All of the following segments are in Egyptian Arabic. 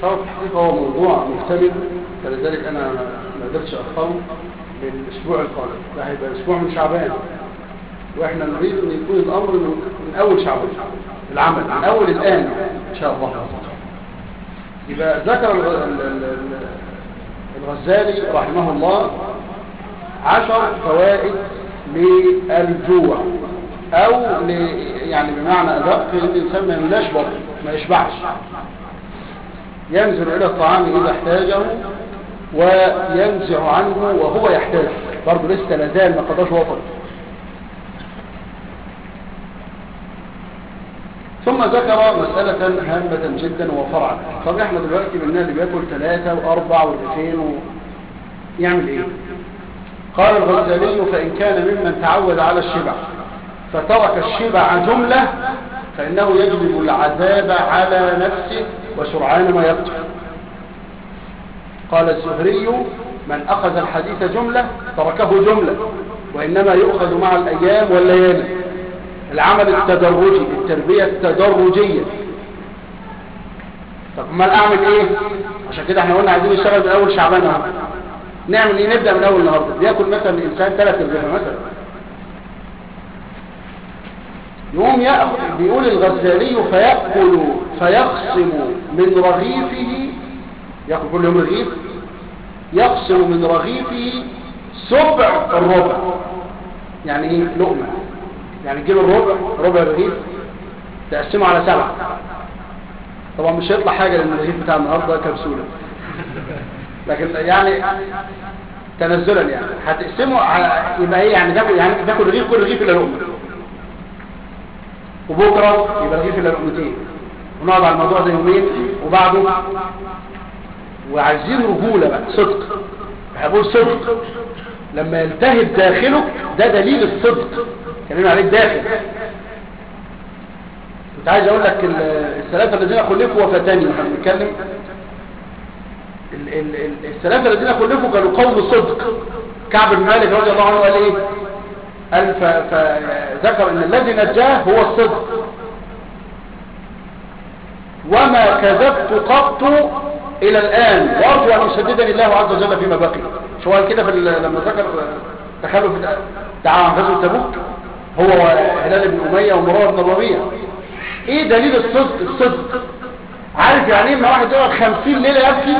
هو الحقيقة هو موضوع مكتمل فلذلك أنا ما قدرتش أخره للأسبوع القادم ده هيبقى أسبوع من شعبان وإحنا نريد أن يكون الأمر من من أول شعبان العمل من أول الآن إن شاء الله يبقى ذكر الغ- ال- ال- ال- الغزالي رحمه الله عشر فوائد للجوع او ل... يعني بمعنى ادق ان الانسان ما يملاش بطن ما يشبعش ينزل الى الطعام اذا احتاجه وينزع عنه وهو يحتاج برضه لسه لازال ما قضاش وطن ثم ذكر مسألة هامة جدا وفرعا طب احنا دلوقتي مننا اللي بياكل ثلاثة واربع ورغيفين و... يعمل ايه قال الغزالي فإن كان ممن تعود على الشبع فترك الشبع جملة فإنه يجلب العذاب على نفسه وسرعان ما يقتل قال الزهري من أخذ الحديث جملة تركه جملة وإنما يؤخذ مع الأيام والليالي العمل التدرجي التربية التدرجية طب ما اعمل ايه عشان كده احنا قلنا عايزين نشتغل من اول شعبان اهو نعمل ايه نبدا من اول النهارده بياكل مثلا الانسان ثلاث رغيفه مثلا يقوم ياخذ بيقول الغزالي فياكل فيقسم من رغيفه ياكل كل يوم رغيف يقسم من رغيفه سبع الربع يعني ايه لقمه يعني تجيب الربع ربع رغيف تقسمه على سبعه طبعا مش هيطلع حاجه لان الرغيف بتاع النهارده كبسوله لكن يعني تنزلا يعني هتقسمه على يبقى ايه يعني تاكل يعني تاكل رغيف كل رغيف الا لقمه وبكره يبقى رغيف الا لقمتين ونقعد على الموضوع ده يومين وبعده وعايزين رجوله بقى صدق بقول صدق لما يلتهب داخلك ده دليل الصدق كلمة عليك داخل كنت عايز اقول لك ال- الثلاثه الذين خلفوا وفتاني واحنا بنتكلم ال- ال- ال- الثلاثه الذين خلفوا كانوا قوم صدق كعب بن مالك رضي الله عنه قال ايه قال ف- فذكر ان الذي نجاه هو الصدق وما كذبت قط الى الان وارجو ان يسددني الله عز وجل فيما بقي شو قال كده في ال- لما ذكر تخلف دعا عن غزوه تبوك هو هلال بن اميه ومروه بن الربيع ايه دليل الصدق الصدق عارف يعني ايه لما واحد يقعد 50 ليله يبكي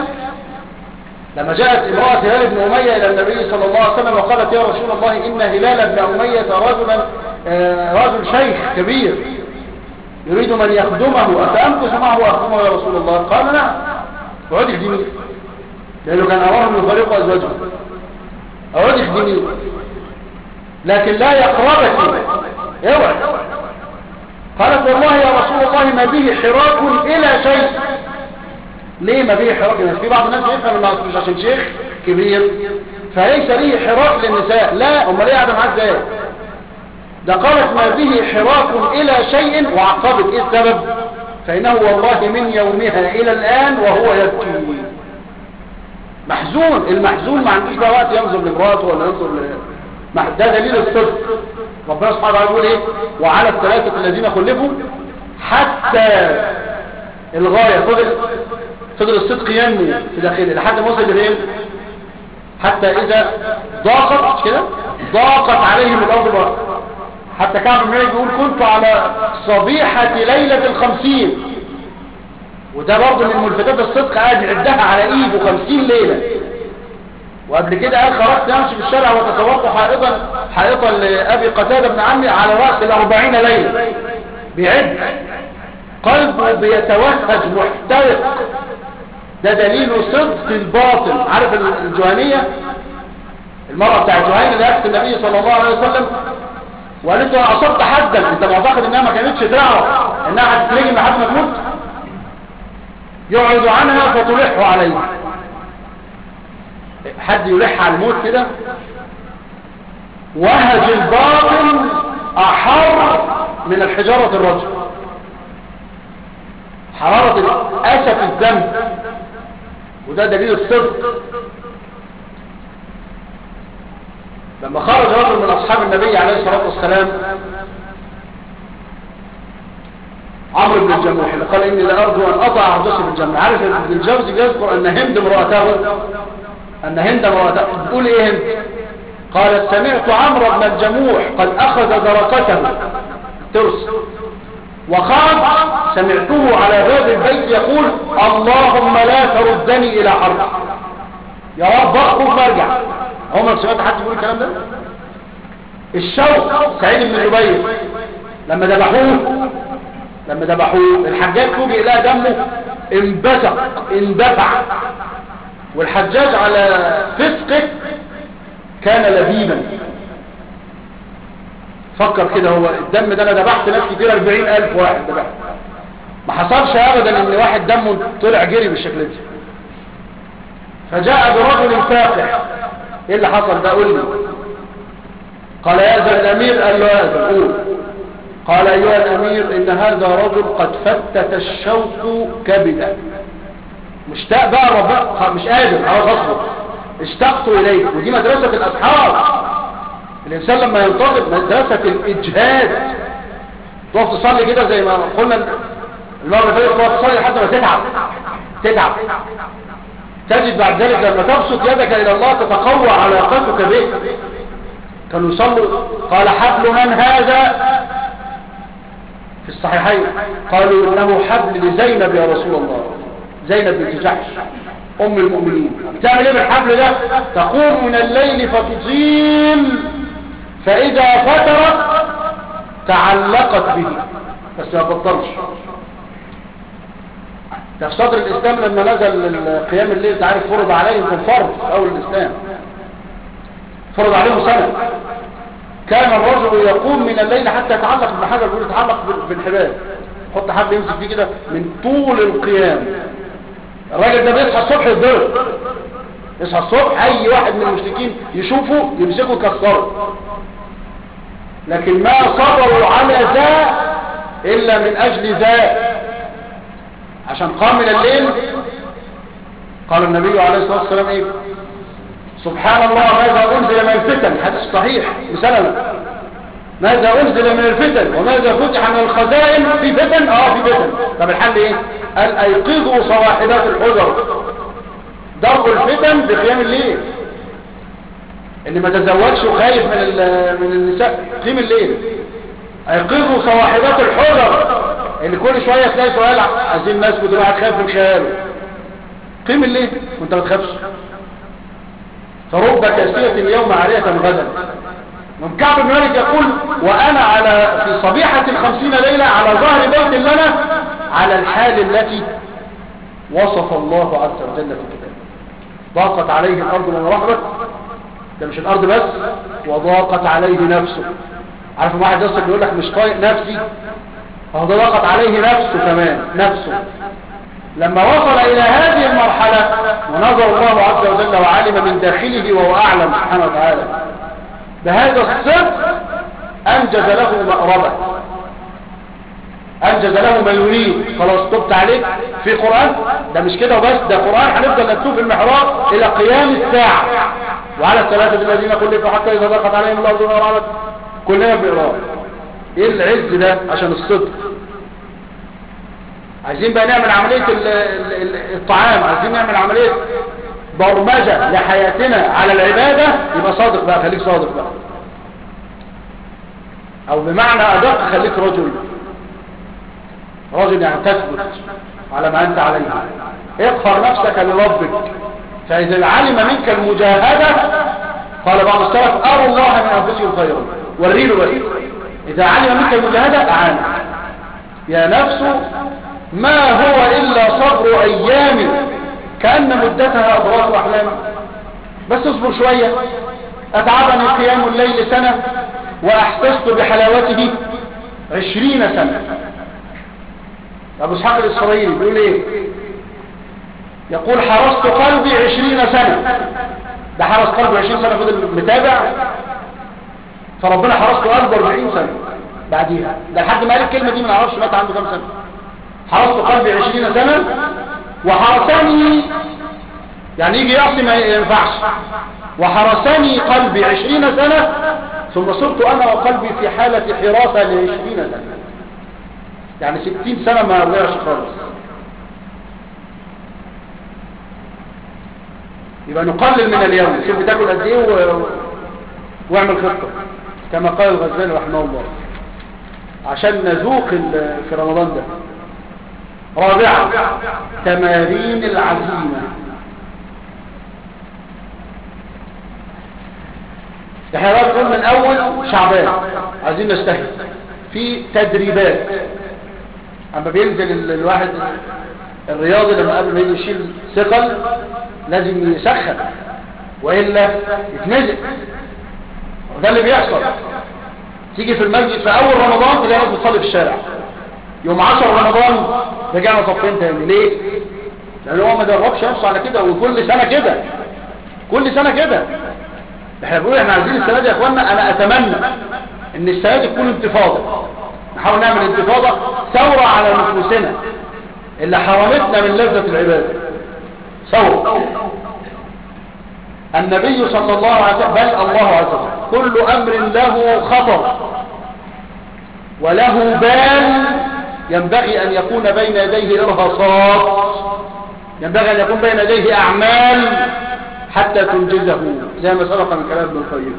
لما جاءت امراه هلال بن اميه الى النبي صلى الله عليه وسلم وقالت يا رسول الله ان هلال بن اميه رجلا آه، رجل شيخ كبير يريد من يخدمه افامكث معه واخدمه يا رسول الله قال نعم اقعد اخدميه لانه كان اراهم يفارقوا ازواجهم اقعد اخدميه لكن لا يقربك اوعى قالت والله يا رسول الله ما به حراك الى شيء ليه ما به حراك الناس في بعض الناس يفهم انه مش عشان شيخ كبير فليس به حراك للنساء لا امال ايه قاعده معاه ازاي ده قالت ما به حراك الى شيء وعقبت ايه السبب فانه والله من يومها الى الان وهو يبكي محزون المحزون ما عندوش بقى وقت ينظر لمراته ولا ينظر ل... مع- ده دليل الصدق ربنا سبحانه وتعالى يقول ايه وعلى الثلاثة الذين خلفوا حتى الغاية فضل فضل الصدق ينمو في داخله لحد ما وصل لفين حتى اذا ضاقت مش كده ضاقت عليهم الارض بقى حتى كعب بن مالك بيقول كنت على صبيحة ليلة الخمسين وده برضه من ملفتات الصدق قاعد يعدها على ايده خمسين ليلة وقبل كده قال خرجت امشي في الشارع وتصورت حائطا حائطا لابي قتاده بن عمي على راس الاربعين ليله بيعد قلبه بيتوهج محترق ده دليل صدق الباطن عارف الجهنيه المراه بتاعت جهينه اللي اخت النبي صلى الله عليه وسلم وقالت له انا اصبت حدا انت معتقد انها ما كانتش تعرف انها هتترجم لحد ما تموت يعرض عنها فتلح عليه حد يلح على الموت كده وهج الباطن احر من الحجارة الرجل حرارة الاسف الدم وده دليل الصدق لما خرج رجل من اصحاب النبي عليه الصلاة والسلام عمرو بن الجموح اللي قال اني لارجو ان اطع عرجسي بالجنه عارف ابن الجوزي بيذكر ان هند امراته ان هند امراته بتقول ايه هند قالت سمعت عمرو بن الجموح قد اخذ درقته ترس وخرج سمعته على باب البيت يقول اللهم لا تردني الى حرب يا رب اخرج وارجع عمرك سمعت حد يقول الكلام ده الشوق سعيد بن جبير لما ذبحوه لما ذبحوه الحجاج فوجئ لها دمه انبثق اندفع والحجاج على فسقه كان لبيبا فكر كده هو الدم ده انا ذبحت ناس كتير 40000 واحد ذبحت ما حصلش ابدا ان واحد دمه طلع جري بالشكل ده فجاء برجل فاقح ايه اللي حصل ده قول لي قال يا الامير قال له يا قول قال ايها الامير ان هذا رجل قد فتت الشوق كبدا مشتاق بقى ربنا مش قادر خلاص اصبر اشتقت اليك ودي مدرسة الاصحاب الانسان لما ينتظر مدرسة الاجهاد تقف تصلي كده زي ما قلنا المرة اللي فاتت تقف تصلي لحد ما تتعب تتعب تجد بعد ذلك لما تبسط يدك الى الله تتقوى علاقتك به كانوا يصلوا قال حبل من هذا في الصحيحين قالوا انه حبل لزينب يا رسول الله زينب بنت جحش ام المؤمنين بتعمل ايه بالحبل ده تقوم من الليل فتطيل فاذا فترت تعلقت به بس ما بطلش ده في صدر الاسلام لما نزل قيام الليل تعرف فرض عليهم في الفرض في اول الاسلام فرض عليهم سنة كان الرجل يقوم من الليل حتى يتعلق بحجر يقول يتعلق بالحبال حط حبل يمسك فيه كده من طول القيام الراجل ده بيصحى الصبح يتضرب يصحى الصبح اي واحد من المشركين يشوفه يمسكه يكسره لكن ما صبروا على ذا الا من اجل ذا عشان قام من الليل قال النبي عليه الصلاه والسلام ايه سبحان الله ماذا أنزل من الفتن حديث صحيح مثلا ماذا أنزل من الفتن وماذا فتح من الخزائن في فتن اه في فتن طب الحل ايه قال ايقظوا صواحبات الحجر ضرب الفتن بقيام الليل اللي ما تزوجش وخايف من من النساء قيم الليل ايقظوا صواحبات الحجر اللي كل شويه تلاقي سؤال عايزين ناس كل واحد خايف من خياله قيم الليل وانت ما تخافش فرب كاسية اليوم عارية غدا من كعب بن مالك يقول وأنا على في صبيحة الخمسين ليلة على ظهر بيت لنا على الحال التي وصف الله عز وجل في الكتاب ضاقت عليه الأرض من رحمة ده مش الأرض بس وضاقت عليه نفسه عارف واحد يصل يقول لك مش طايق نفسي فهو ضاقت عليه نفسه كمان نفسه لما وصل إلى هذه المرحلة ونظر الله عز وجل وعلم من داخله وهو أعلم سبحانه وتعالى بهذا الصدق أنجز له مأربة أنجز له ما يريد خلاص تبت عليك في قرآن ده مش كده وبس ده قرآن هنفضل نكتوب في المحراب إلى قيام الساعة وعلى الثلاثة الذين خلفوا حتى إذا ضاقت عليهم الأرض وما كلنا بنقراه إيه العز ده عشان الصدق عايزين بقى نعمل عملية الطعام عايزين نعمل عملية برمجة لحياتنا على العبادة يبقى صادق بقى خليك صادق بقى او بمعنى ادق خليك رجل رجل يعني تثبت على ما انت عليه اقهر نفسك لربك فاذا علم منك المجاهدة قال بعض السلف اروا الله من انفسهم خيرا وريله بس اذا علم منك المجاهدة اعانك يا نفس ما هو إلا صبر أيام كأن مدتها أضغاث أحلام بس اصبر شوية أتعبني قيام الليل سنة وأحسست بحلاوته عشرين سنة أبو اسحاق الإسرائيلي بيقول إيه يقول حرست قلبي عشرين سنة ده حرس قلبي عشرين سنة فضل متابع فربنا حرسته قلبه أربعين سنة بعديها ده لحد ما قال الكلمة دي ما نعرفش مات عنده كام سنة حرست قلبي عشرين سنة وحرسني يعني يجي يعصي ما ينفعش وحرسني قلبي عشرين سنة ثم صرت أنا وقلبي في حالة حراسة لعشرين سنة يعني ستين سنة ما رجعش خالص يبقى نقلل من اليوم شوف بتاكل قد ايه و... واعمل خطة كما قال الغزالي رحمه الله عشان نذوق ال- في رمضان ده رابعا تمارين العزيمة احنا بقى بنقول من اول شعبان عايزين نجتهد في تدريبات اما بينزل ال- الواحد الرياضي لما قبل ما يجي يشيل ثقل لازم يسخن والا يتنزل وده اللي بيحصل تيجي في المسجد في اول رمضان تلاقي ناس بتصلي في الشارع يوم 10 رمضان رجعنا صفين تاني ليه لان هو ما دربش نفسه على كده وكل سنه كده كل سنه كده احنا بنقول احنا عايزين السنه دي يا اخوانا انا اتمنى ان السنه دي تكون انتفاضه نحاول نعمل انتفاضه ثوره على نفوسنا اللي حرمتنا من لذه العباده ثوره النبي صلى الله عليه وسلم بل الله عز وجل كل امر له خطر وله بال ينبغي ان يكون بين يديه ارهاصات ينبغي ان يكون بين يديه اعمال حتى تنجزه زي ما سبق من كلام ابن القيم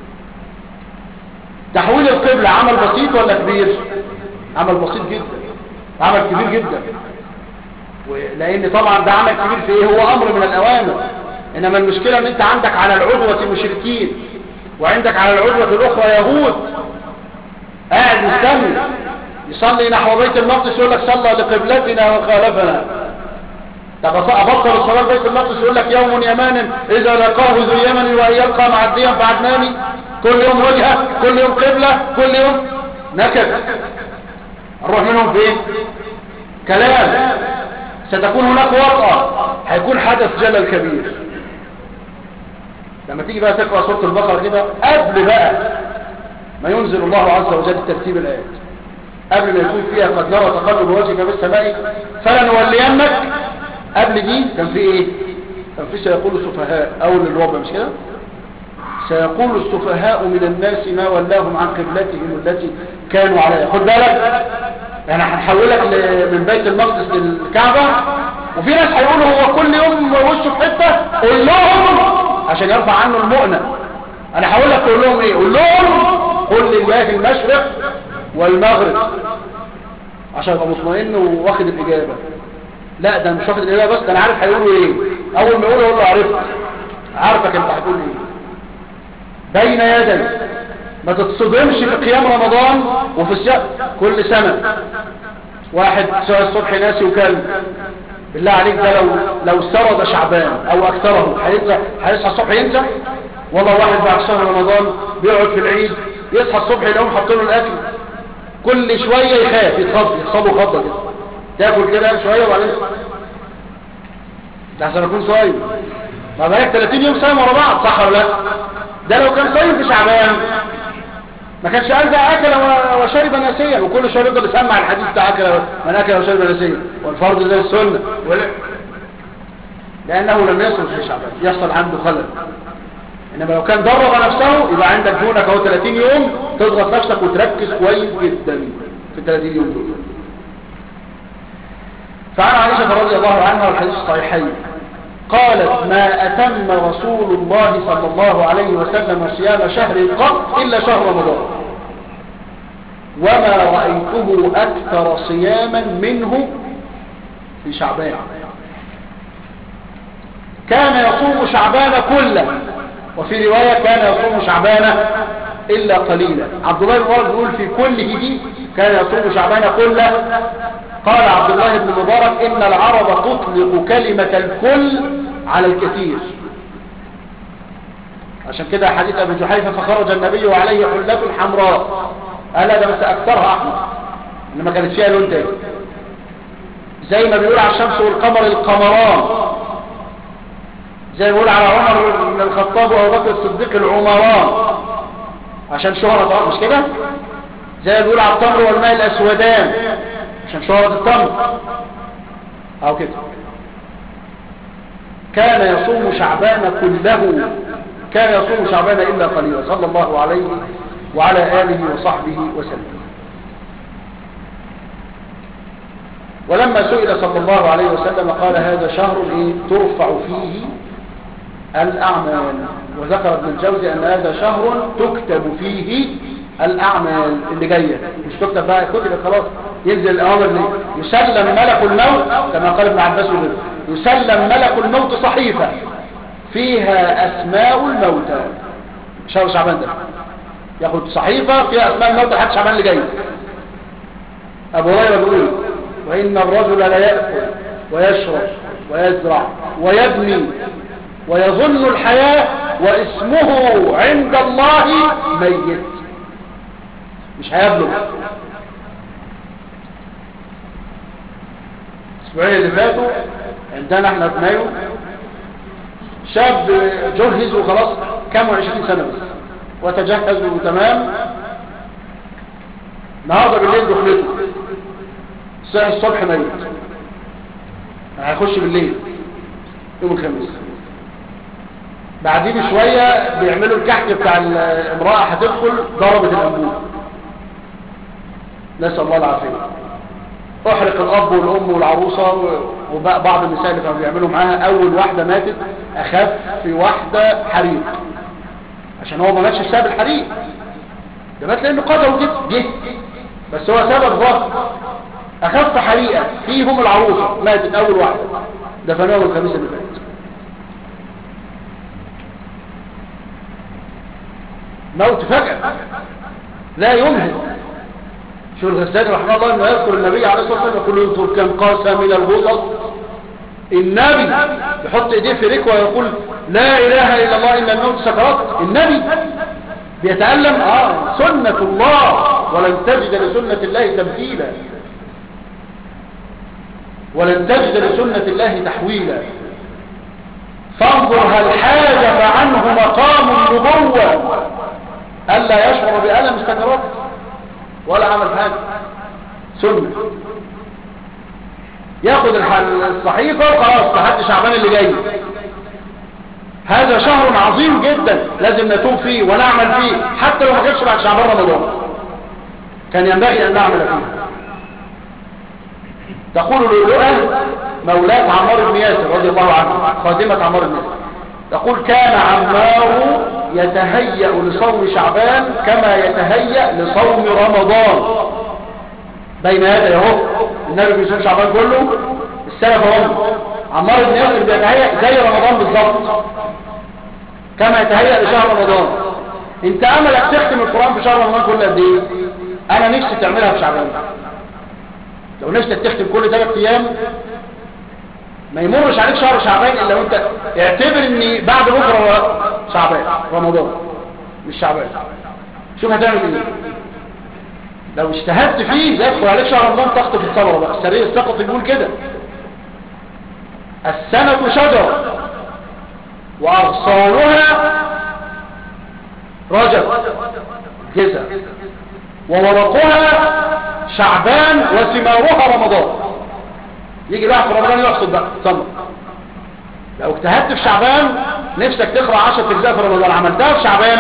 تحويل القبلة عمل بسيط ولا كبير عمل بسيط جدا عمل كبير جدا لان طبعا ده عمل كبير في ايه هو امر من الاوامر انما المشكلة ان انت عندك على العدوة مشركين وعندك على العدوة الاخرى يهود قاعد مستني يصلي نحو بيت المقدس يقول لك صلى لقبلتنا وخالفنا طب ابطل الصلاة بيت المقدس يقول لك يوم يمان اذا لقاه ذو يمن وان يلقى معديا فعدناني كل يوم وجهة كل يوم قبلة كل يوم نكد نروح منهم فين كلام ستكون هناك وقعة هيكون حدث جلل كبير لما تيجي بقى تقرأ سورة البقرة كده قبل بقى ما ينزل الله عز وجل ترتيب الآيات قبل ما يكون فيها قد نرى تقلب وجهك في السماء فلنولينك قبل دي كان في ايه كان في سيقول السفهاء اول الربع مش كده سيقول السفهاء من الناس ما ولاهم عن قبلتهم التي كانوا عليها خد بالك يعني هنحولك ل- من بيت المقدس للكعبة وفي ناس هيقولوا هو كل يوم وشه في حتة قول لهم عشان يرفع عنه المؤنة انا هقول لك تقول لهم ايه قول لهم قل لله المشرق والمغرب عشان يبقى مطمئن واخد الاجابة لا ده مش واخد الاجابة بس ده انا عارف هيقولوا ايه اول ما يقولوا اقول له عرفت عارفك انت هتقول ايه بين يدي ما تتصدمش في قيام رمضان وفي الصيام كل سنة واحد سواء الصبح ناسي وكلب بالله عليك ده لو لو سرد شعبان او اكثره هيصحى هيصحى الصبح ينسى والله واحد بعد شهر رمضان بيقعد في العيد يصحى الصبح يلاقيهم حاطين له الاكل كل شويه يخاف يتخض يحصل له خضه كده تاكل كده شويه وبعدين ده عشان اكون صايم ما بقالك 30 يوم صايم ورا بعض صح ولا لا ده لو كان صايم في شعبان ما كانش قال ده اكل و- وشرب ناسيا وكل شويه يفضل يسمع الحديث بتاع اكل من اكل وشرب ناسيا والفرض زي السنه ولا لانه لم يصل في شعبان يحصل عنده خلل انما لو كان درب نفسه يبقى عندك دونك اهو 30 يوم تضغط نفسك وتركز كويس جدا في ال 30 يوم دول فعن عائشة رضي الله عنها والحديث الصحيحين قالت ما أتم رسول الله صلى الله عليه وسلم صيام شهر قط إلا شهر رمضان وما رأيته أكثر صياما منه في شعبان كان يصوم شعبان كله وفي رواية كان يصوم شعبان إلا قليلا عبد الله بن مبارك بيقول في كله دي كان يصوم شعبان كله قال عبد الله بن مبارك إن العرب تطلق كلمة الكل على الكثير عشان كده حديث أبي جحيفة فخرج النبي عليه حلة حمراء قال لا ده بس أكثرها أحمر إنما كانت فيها لون تاني زي ما بيقول على الشمس والقمر القمران زي ما بيقول على عمر بن الخطاب وابو بكر الصديق العمران عشان شهرة طبعا مش كده زي ما بيقول على التمر والماء الاسودان عشان شهرة التمر او كده كان يصوم شعبان كله كان يصوم شعبان الا قليلا صلى الله عليه وعلى اله وصحبه وسلم ولما سئل صلى الله عليه وسلم قال هذا شهر إيه؟ ترفع فيه الأعمال وذكر ابن الجوزي أن هذا شهر تكتب فيه الأعمال اللي جاية مش تكتب بقى كتب خلاص ينزل الأوامر ليه يسلم ملك الموت كما قال ابن عباس وغيره يسلم ملك الموت صحيفة فيها أسماء الموتى شهر شعبان ده ياخد صحيفة فيها أسماء الموتى لحد شعبان اللي جاي أبو هريرة بيقول وإن الرجل لا يأكل ويشرب ويزرع ويبني ويظن الحياة واسمه عند الله ميت مش هيبلغ الاسبوعين اللي فاتوا عندنا احنا في مايو شاب جهز وخلاص كاموا 20 سنة بس وتجهز وتمام النهارده بالليل دخلته الساعة الصبح ميت هيخش بالليل يوم الخميس بعدين بشوية بيعملوا الكحك بتاع الامرأة هتدخل ضربت الأنبوب نسأل الله العافية احرق الأب والأم والعروسة وبعض النساء اللي كانوا بيعملوا معاها أول واحدة ماتت أخف في واحدة حريق عشان هو ما ماتش بسبب الحريق ده مات لأنه قدره كده جه بس هو سبب ظهر أخف حريقة فيهم العروسة ماتت أول واحدة دفنوها الخميس اللي فات موت فجأة لا يمهل شو الغزالي رحمه الله انه يذكر النبي عليه الصلاة والسلام يقول انظر كم قاسى من الغلط النبي يحط ايديه في ركوة ويقول لا اله الا الله الا الموت سكرات النبي بيتألم اه سنة الله ولن تجد لسنة الله تبديلا ولن تجد لسنة الله تحويلا فانظر هل حاجب عنه مقام النبوة ألا يشعر بألم السكرات ولا عمل حاجة سنة ياخد الصحيفة وخلاص لحد شعبان اللي جاي هذا شهر عظيم جدا لازم نتوب فيه ونعمل فيه حتى لو ما جبش بعد شعبان رمضان كان ينبغي أن نعمل فيه تقول لؤلؤة مولاة عمار بن ياسر رضي الله عنه خادمة عمار بن ياسر تقول كان عمار يتهيأ لصوم شعبان كما يتهيأ لصوم رمضان بين هذا اهو النبي بيصوم شعبان كله السلف هم عمار بن ياسر بيتهيأ زي رمضان بالظبط كما يتهيأ لشهر رمضان انت املك تختم القرآن في شهر رمضان كله قد ايه انا نفسي تعملها في شعبان لو نفسك تختم كل ثلاث ايام ما يمرش عليك شهر شعبان الا وانت اعتبر ان بعد بكره شعبان رمضان مش شعبان شوف هتعمل ايه لو اجتهدت فيه يدخل عليك شهر رمضان تخطف الثمره بقى السريه السقط بيقول كده السنه شجره واغصانها رجب جزء وورقها شعبان وثمارها رمضان يجي بقى في رمضان يحصد بقى ثمر لو اجتهدت في شعبان نفسك تقرا 10 اجزاء في رمضان عملتها في شعبان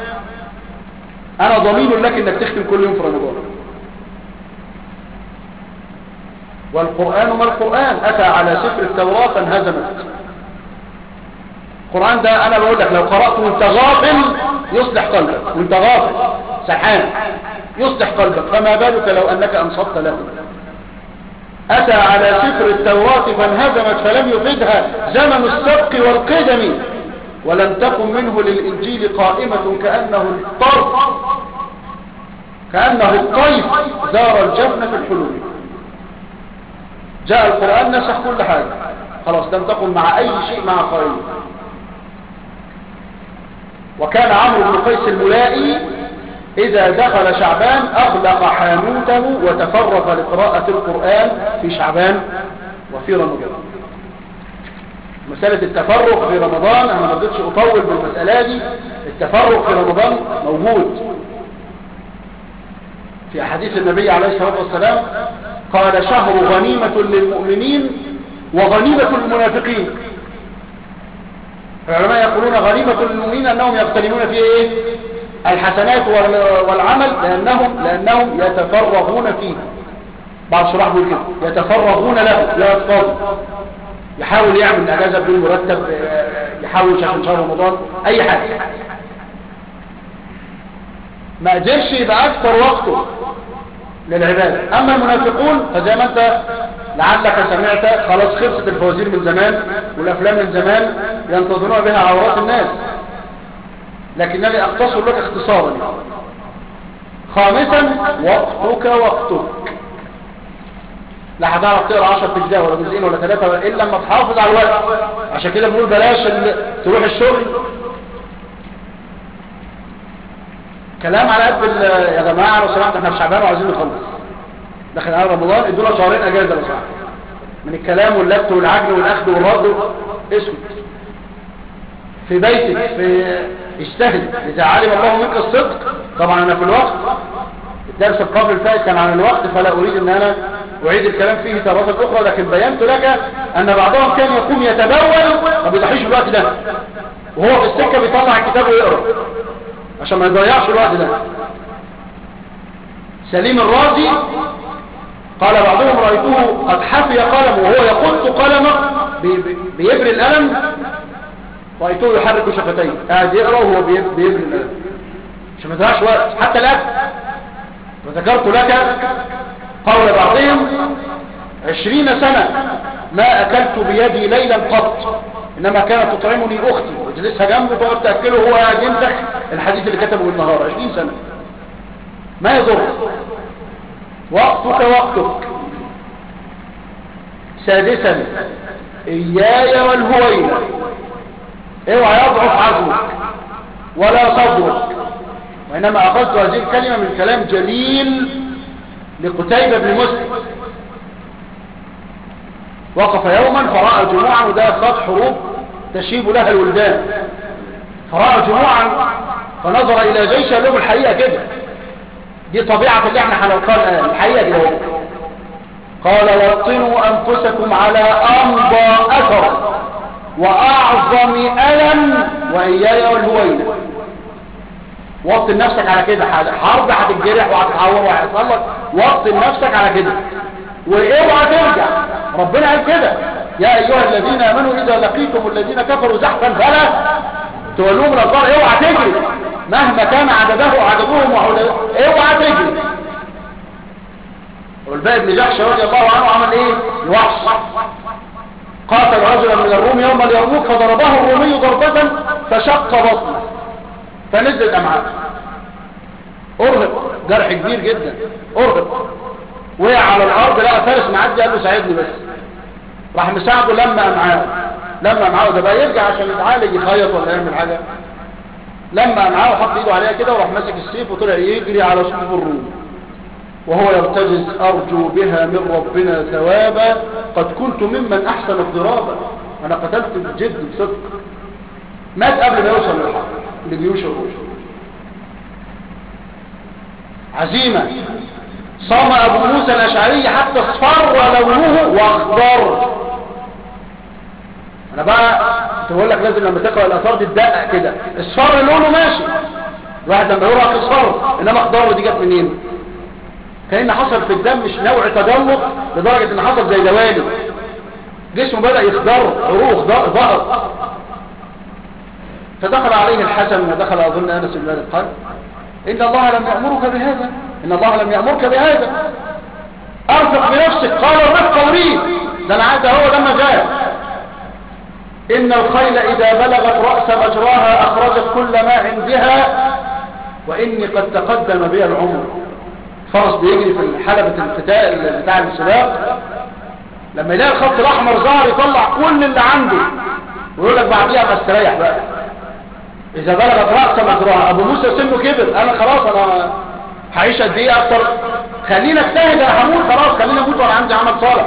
انا ضمين لك انك تختم كل يوم في رمضان والقرآن ما القرآن أتى على سفر التوراة فانهزمت القرآن ده أنا بقول لك لو قرأته وانت غافل يصلح قلبك وانت غافل سرحان يصلح قلبك فما بالك لو أنك أنصبت له أتى على سفر التوراة فانهزمت فلم يفدها زمن السبق والقدم ولم تكن منه للإنجيل قائمة كأنه الطرف كأنه الطيف زار الجفن في الحلول جاء القرآن نسخ كل حاجة خلاص لم تكن مع أي شيء مع قائمة وكان عمرو بن قيس الملائي إذا دخل شعبان أغلق حانوته وتفرغ لقراءة القرآن في شعبان وفي رمضان مسألة التفرغ في رمضان أنا ما رضيتش أطول بالمسألة دي التفرغ في رمضان موجود في أحاديث النبي عليه الصلاة والسلام قال شهر غنيمة للمؤمنين وغنيمة للمنافقين العلماء يقولون غنيمة للمؤمنين أنهم يغتنمون فيه إيه؟ الحسنات والعمل لأنهم, لأنهم يتفرغون فيه بعض الشراح بيقول كده يتفرغون له يا فاضي يحاول يعمل اجازه بدون مرتب آه، يحاول عشان شهر رمضان اي حاجه ما قدرش يبقى اكثر وقته للعبادة اما المنافقون فزي ما انت لعلك سمعت خلاص خلصت الفوازير من زمان والافلام من زمان ينتظرون بها عورات الناس لكنني اختصر لك اختصارا خامسا وقتك وقتك لا هتعرف تقرا 10 اجزاء ولا جزئين ولا ثلاثه الا لما تحافظ على الوقت عشان كده بنقول بلاش ال- تروح الشغل كلام على قد ال- يا جماعه لو سمحت احنا في شعبان وعايزين نخلص داخل على رمضان ادونا شهرين اجازه لو سمحت من الكلام واللبت والعجن والاخذ والرد اسكت في بيتك في اجتهد اذا علم الله منك الصدق طبعا انا في الوقت الدرس القبل الفائت كان عن الوقت فلا اريد ان انا اعيد الكلام فيه تارة اخرى لكن بينت لك ان بعضهم كان يقوم يتبول ما بيضحيش الوقت ده وهو في السكة بيطلع الكتاب ويقرأ عشان ما يضيعش الوقت ده سليم الرازي قال بعضهم رأيته قد حفي قلمه وهو يقط قلمه بي- بي- بيبري القلم رأيته يحرك شفتيه قاعد يقرأ وهو بي- بيبري القلم عشان ما تضيعش وقت حتى الآن وذكرت لك قول بعضهم عشرين سنة ما أكلت بيدي ليلا قط إنما كانت تطعمني أختي وجلسها جنبه تقعد تأكله وهو قاعد يمسح الحديث اللي كتبه بالنهار عشرين سنة ما يضر وقتك وقتك سادسا إياي والهوينة اوعى يضعف عزمك ولا صبرك وإنما أخذت هذه الكلمة من كلام جليل لقتيبة بن مسلم وقف يوما فرأى جموعا وده خط حروب تشيب لها الولدان فرأى جموعا فنظر إلى جيش لهم الحقيقة كده دي طبيعة اللي احنا هنلقاها الآن الحقيقة كده اهو. قال وطنوا أنفسكم على أمضى أثر وأعظم ألم وإياي والهوينة وطن نفسك على كده حرب هتتجرح وهتتعور وهيحصل لك وطن نفسك على كده واوعى ترجع ربنا قال كده يا ايها الذين امنوا اذا لقيتم الذين كفروا زحفا فلا تولوهم الادبار اوعى تجري مهما كان عدده عددهم وحوله اوعى تجري والباقي بن جحش رضي الله عنه عمل ايه الوحش قاتل رجلا من الروم يوم اليرموك فضربه الرومي ضربة فشق بطنه فنزل امعاء ارهق جرح كبير جدا ارهق وقع على الارض لقى فارس معدي قال له ساعدني بس راح مساعده لما معاه لما معاه ده بقى يرجع عشان يتعالج يخيط ولا يعمل حاجه لما معاه وحط ايده عليها كده وراح ماسك السيف وطلع يجري على صفوف الروم وهو يرتجز ارجو بها من ربنا ثوابا قد كنت ممن احسن الضرابه انا قتلت بجد بصدق مات قبل ما يوصل للحق لجيوش الروم عزيمه صام ابو موسى الاشعري حتى اصفر لونه واخضر انا بقى تقول لك لازم لما تقرا الاثار دي تدقق كده اصفر لونه ماشي الواحد لما يقرا اصفر انما اخضر دي جت منين كان حصل في الدم مش نوع تجلط لدرجه ان حصل زي دوالي جسمه بدا يخضر عروق ظهر فدخل عليه الحسن ودخل اظن انس بن مالك قال ان الله لم يامرك بهذا ان الله لم يامرك بهذا ارفق بنفسك قال الرفق اريد ده انا عاد هو لما جاء ان الخيل اذا بلغت راس مجراها اخرجت كل ما عندها واني قد تقدم بي العمر فرس بيجري في حلبة القتال بتاع السباق لما يلاقي الخط الاحمر ظهر يطلع كل اللي عنده ويقول لك بعديها ما استريح بقى اذا بلغت راس مجراها ابو موسى سنه كبر انا خلاص انا هعيش قد ايه اكتر خلينا اجتهد انا هموت خلاص خلينا اموت وانا عندي عمل صالح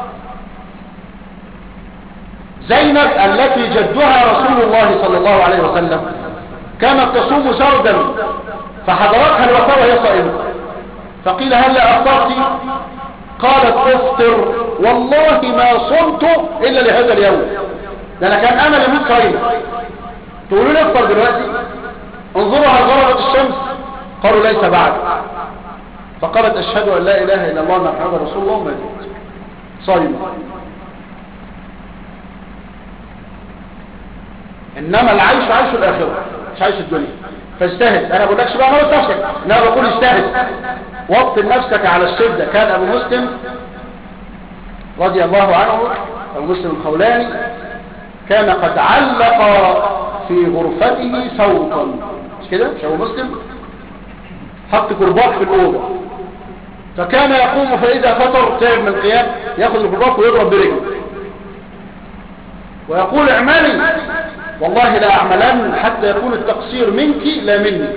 زينب التي جدها رسول الله صلى الله عليه وسلم كانت تصوم سردا فحضرتها الوفاة وهي صائمة فقيل هل أفطرت قالت افطر والله ما صمت إلا لهذا اليوم ده أنا كان أمل يموت صائمة تقولوا لي افطر دلوقتي انظروا هل غربت الشمس قالوا ليس بعد فقالت أشهد أن لا إله إلا الله أن محمد رسول الله وماتت صايمة إنما العيش عيش الآخرة مش عيش الدنيا فاجتهد أنا بقول لكش بقى موت نفسك أنا بقول اجتهد وطن نفسك على الشدة كان أبو مسلم رضي الله عنه أبو مسلم الخولاني كان قد علق في غرفته صوتا مش كده مش أبو مسلم حط كرباج في الأوضة فكان يقوم فإذا فطر تعب من القيام يأخذ الكرباج ويضرب برجله ويقول اعملي والله لا أعملن حتى يكون التقصير منك لا مني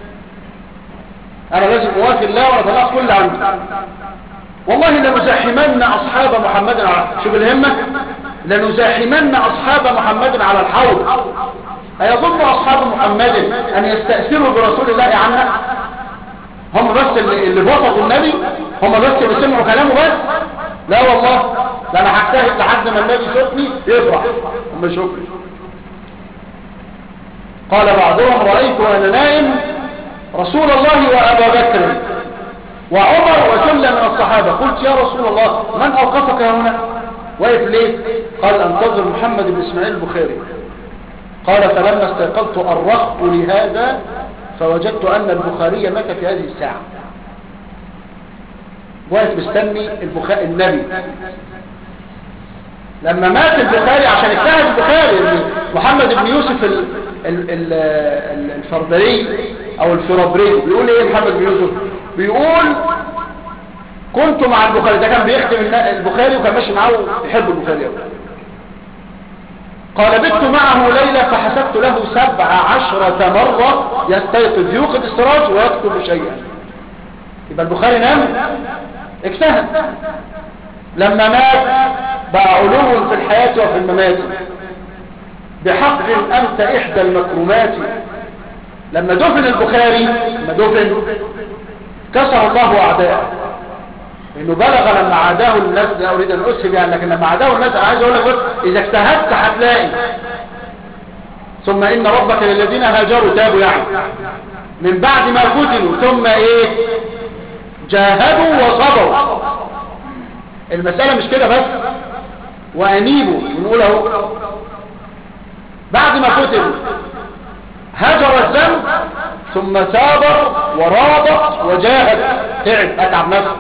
أنا لازم أوافي الله وأتلاق كل عندي والله لنزاحمن أصحاب محمد على شوف الهمة لنزاحمن أصحاب محمد على الحوض أيظن أصحاب محمد أن يستأثروا برسول الله عنا هم بس اللي, اللي بوسطوا النبي هم بس اللي سمعوا كلامه بس لا والله ده انا هجتهد لحد ما النبي يشوفني يفرح هم يشوفني قال بعضهم رأيت وانا نائم رسول الله وابا بكر وعمر وسلة من الصحابة قلت يا رسول الله من اوقفك هنا واقف ليه قال انتظر محمد بن اسماعيل البخاري قال فلما استيقظت أرخت لهذا فوجدت أن البخاري مات في هذه الساعة واقف مستني البخاري النبي لما مات البخاري عشان اجتهد البخاري محمد بن يوسف ال ال ال ال الفربري او الفربري بيقول ايه محمد بن يوسف بيقول كنت مع البخاري ده كان بيخدم البخاري وكان ماشي معاه يحب البخاري قوي قال بت معه ليلة فحسبت له سبع عشرة مرة يستيقظ يوقد السراج ويكتب شيئا يبقى البخاري نام اجتهد لما مات بقى علو في الحياة وفي الممات بحق أنت إحدى المكرمات لما دفن البخاري لما دفن كسر الله أعداءه انه بلغ لما عاداه الناس لا اريد ان اسهب يعني لكن لما عاداه الناس انا عايز اقول لك بس اذا اجتهدت هتلاقي ثم ان ربك للذين هاجروا تابوا يعني من بعد ما فتنوا ثم ايه جاهدوا وصبروا المسألة مش كده بس وانيبوا ونقول اهو بعد ما فتنوا هجر الذنب ثم ثابر ورابط وجاهد تعب اتعب نفسه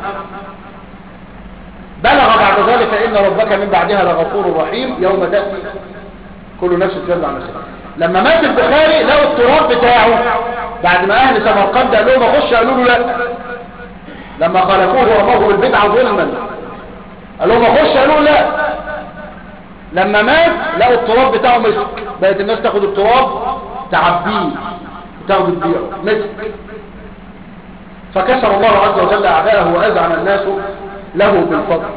بلغ بعد ذلك إن ربك من بعدها لغفور رحيم يوم تأتي كل نفس تجد عن نفسها لما مات البخاري لقوا التراب بتاعه بعد ما أهل سمرقند قالوا له خش قالوا له لا لما خلقوه ورموه بالبدعة ظلما قالوا له خش قالوا لا لما مات لقوا التراب بتاعه مسك بقت الناس تاخد التراب تعبيه وتاخد تبيعه مسك فكسر الله عز وجل أعداءه وأذعن الناس له بالفضل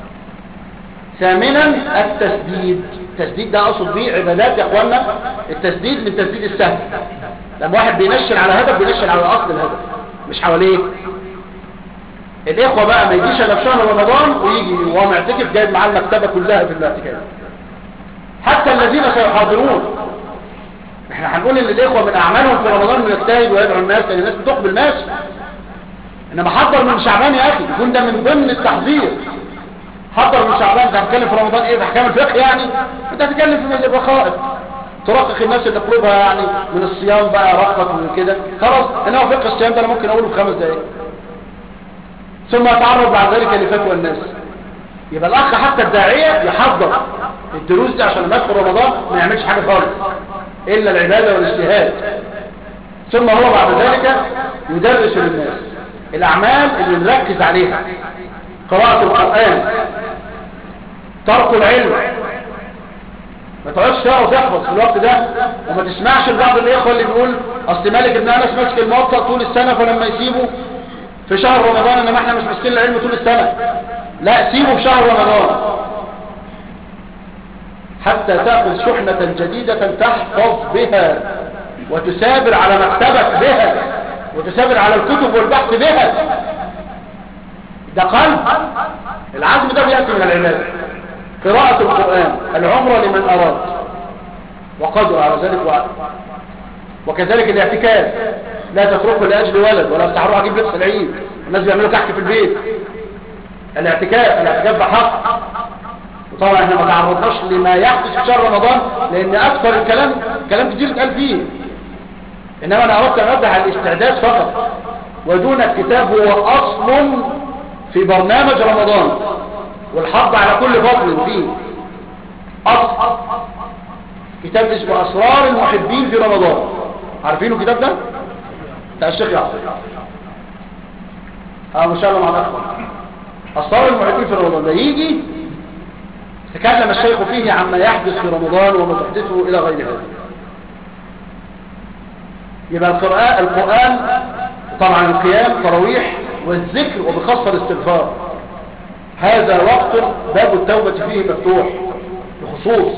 ثامنا التسديد التسديد ده اقصد بيه عبادات يا اخوانا التسديد من تسديد السهم لما واحد بينشل على هدف بينشل على اصل الهدف مش حواليه الاخوه بقى ما يجيش الا في شهر رمضان ويجي وهو معتكف جايب معاه المكتبه كلها في الاعتكاف حتى الذين سيحاضرون احنا هنقول ان الاخوه من اعمالهم في رمضان انه يجتهد ويدعو الناس لان الناس بتقبل ماشي انما حضر من شعبان يا اخي يكون ده من ضمن التحضير حضر من شعبان انت هتتكلم في رمضان ايه في احكام الفقه يعني انت هتتكلم في الرخائف ترقق الناس اللي تقلبها يعني من الصيام بقى رقق من كده خلاص انما فقه الصيام ده انا ممكن اقوله في خمس دقائق ثم يتعرض بعد ذلك لفتوى الناس يبقى الاخ حتى الداعيه يحضر الدروس دي عشان لما يدخل رمضان ما يعملش حاجه خالص الا العباده والاجتهاد ثم هو بعد ذلك يدرس للناس الأعمال اللي نركز عليها قراءة القرآن ترك العلم ما تقعدش تقرا وتحفظ في الوقت ده وما تسمعش لبعض الإخوة اللي بيقول أصل مالك ابن أنس ماسك الموطأ طول السنة فلما يسيبه في شهر رمضان إنما احنا مش ماسكين العلم طول السنة لا سيبه في شهر رمضان حتى تأخذ شحنة جديدة تحفظ بها وتسابر على مكتبك بها وتسابر على الكتب والبحث بها ده قلب العزم ده بيأتي من العبادة قراءة القرآن العمرة لمن أراد وقدر على ذلك وعد وكذلك الاعتكاف لا تتركه لأجل ولد ولا تحروا عجيب لبس العيد الناس بيعملوا كحك في البيت الاعتكاف الاعتكاف ده حق وطبعا احنا ما تعرضناش لما يحدث في شهر رمضان لان اكثر الكلام كلام كتير اتقال فيه انما انا اردت ان اوضح الاستعداد فقط ودون الكتاب هو اصل في برنامج رمضان والحض على كل فضل فيه اصل كتاب اسمه اسرار المحبين في رمضان عارفينه الكتاب ده بتاع الشيخ يعقوب اه ما شاء الله مع الاخوه اسرار المحبين في رمضان ده يجي تكلم الشيخ فيه عما يحدث في رمضان وما تحدثه الى غير هذا يبقى القرآن, القرآن طبعا القيام تراويح والذكر وبخاصة الاستغفار هذا وقت باب التوبة فيه مفتوح بخصوص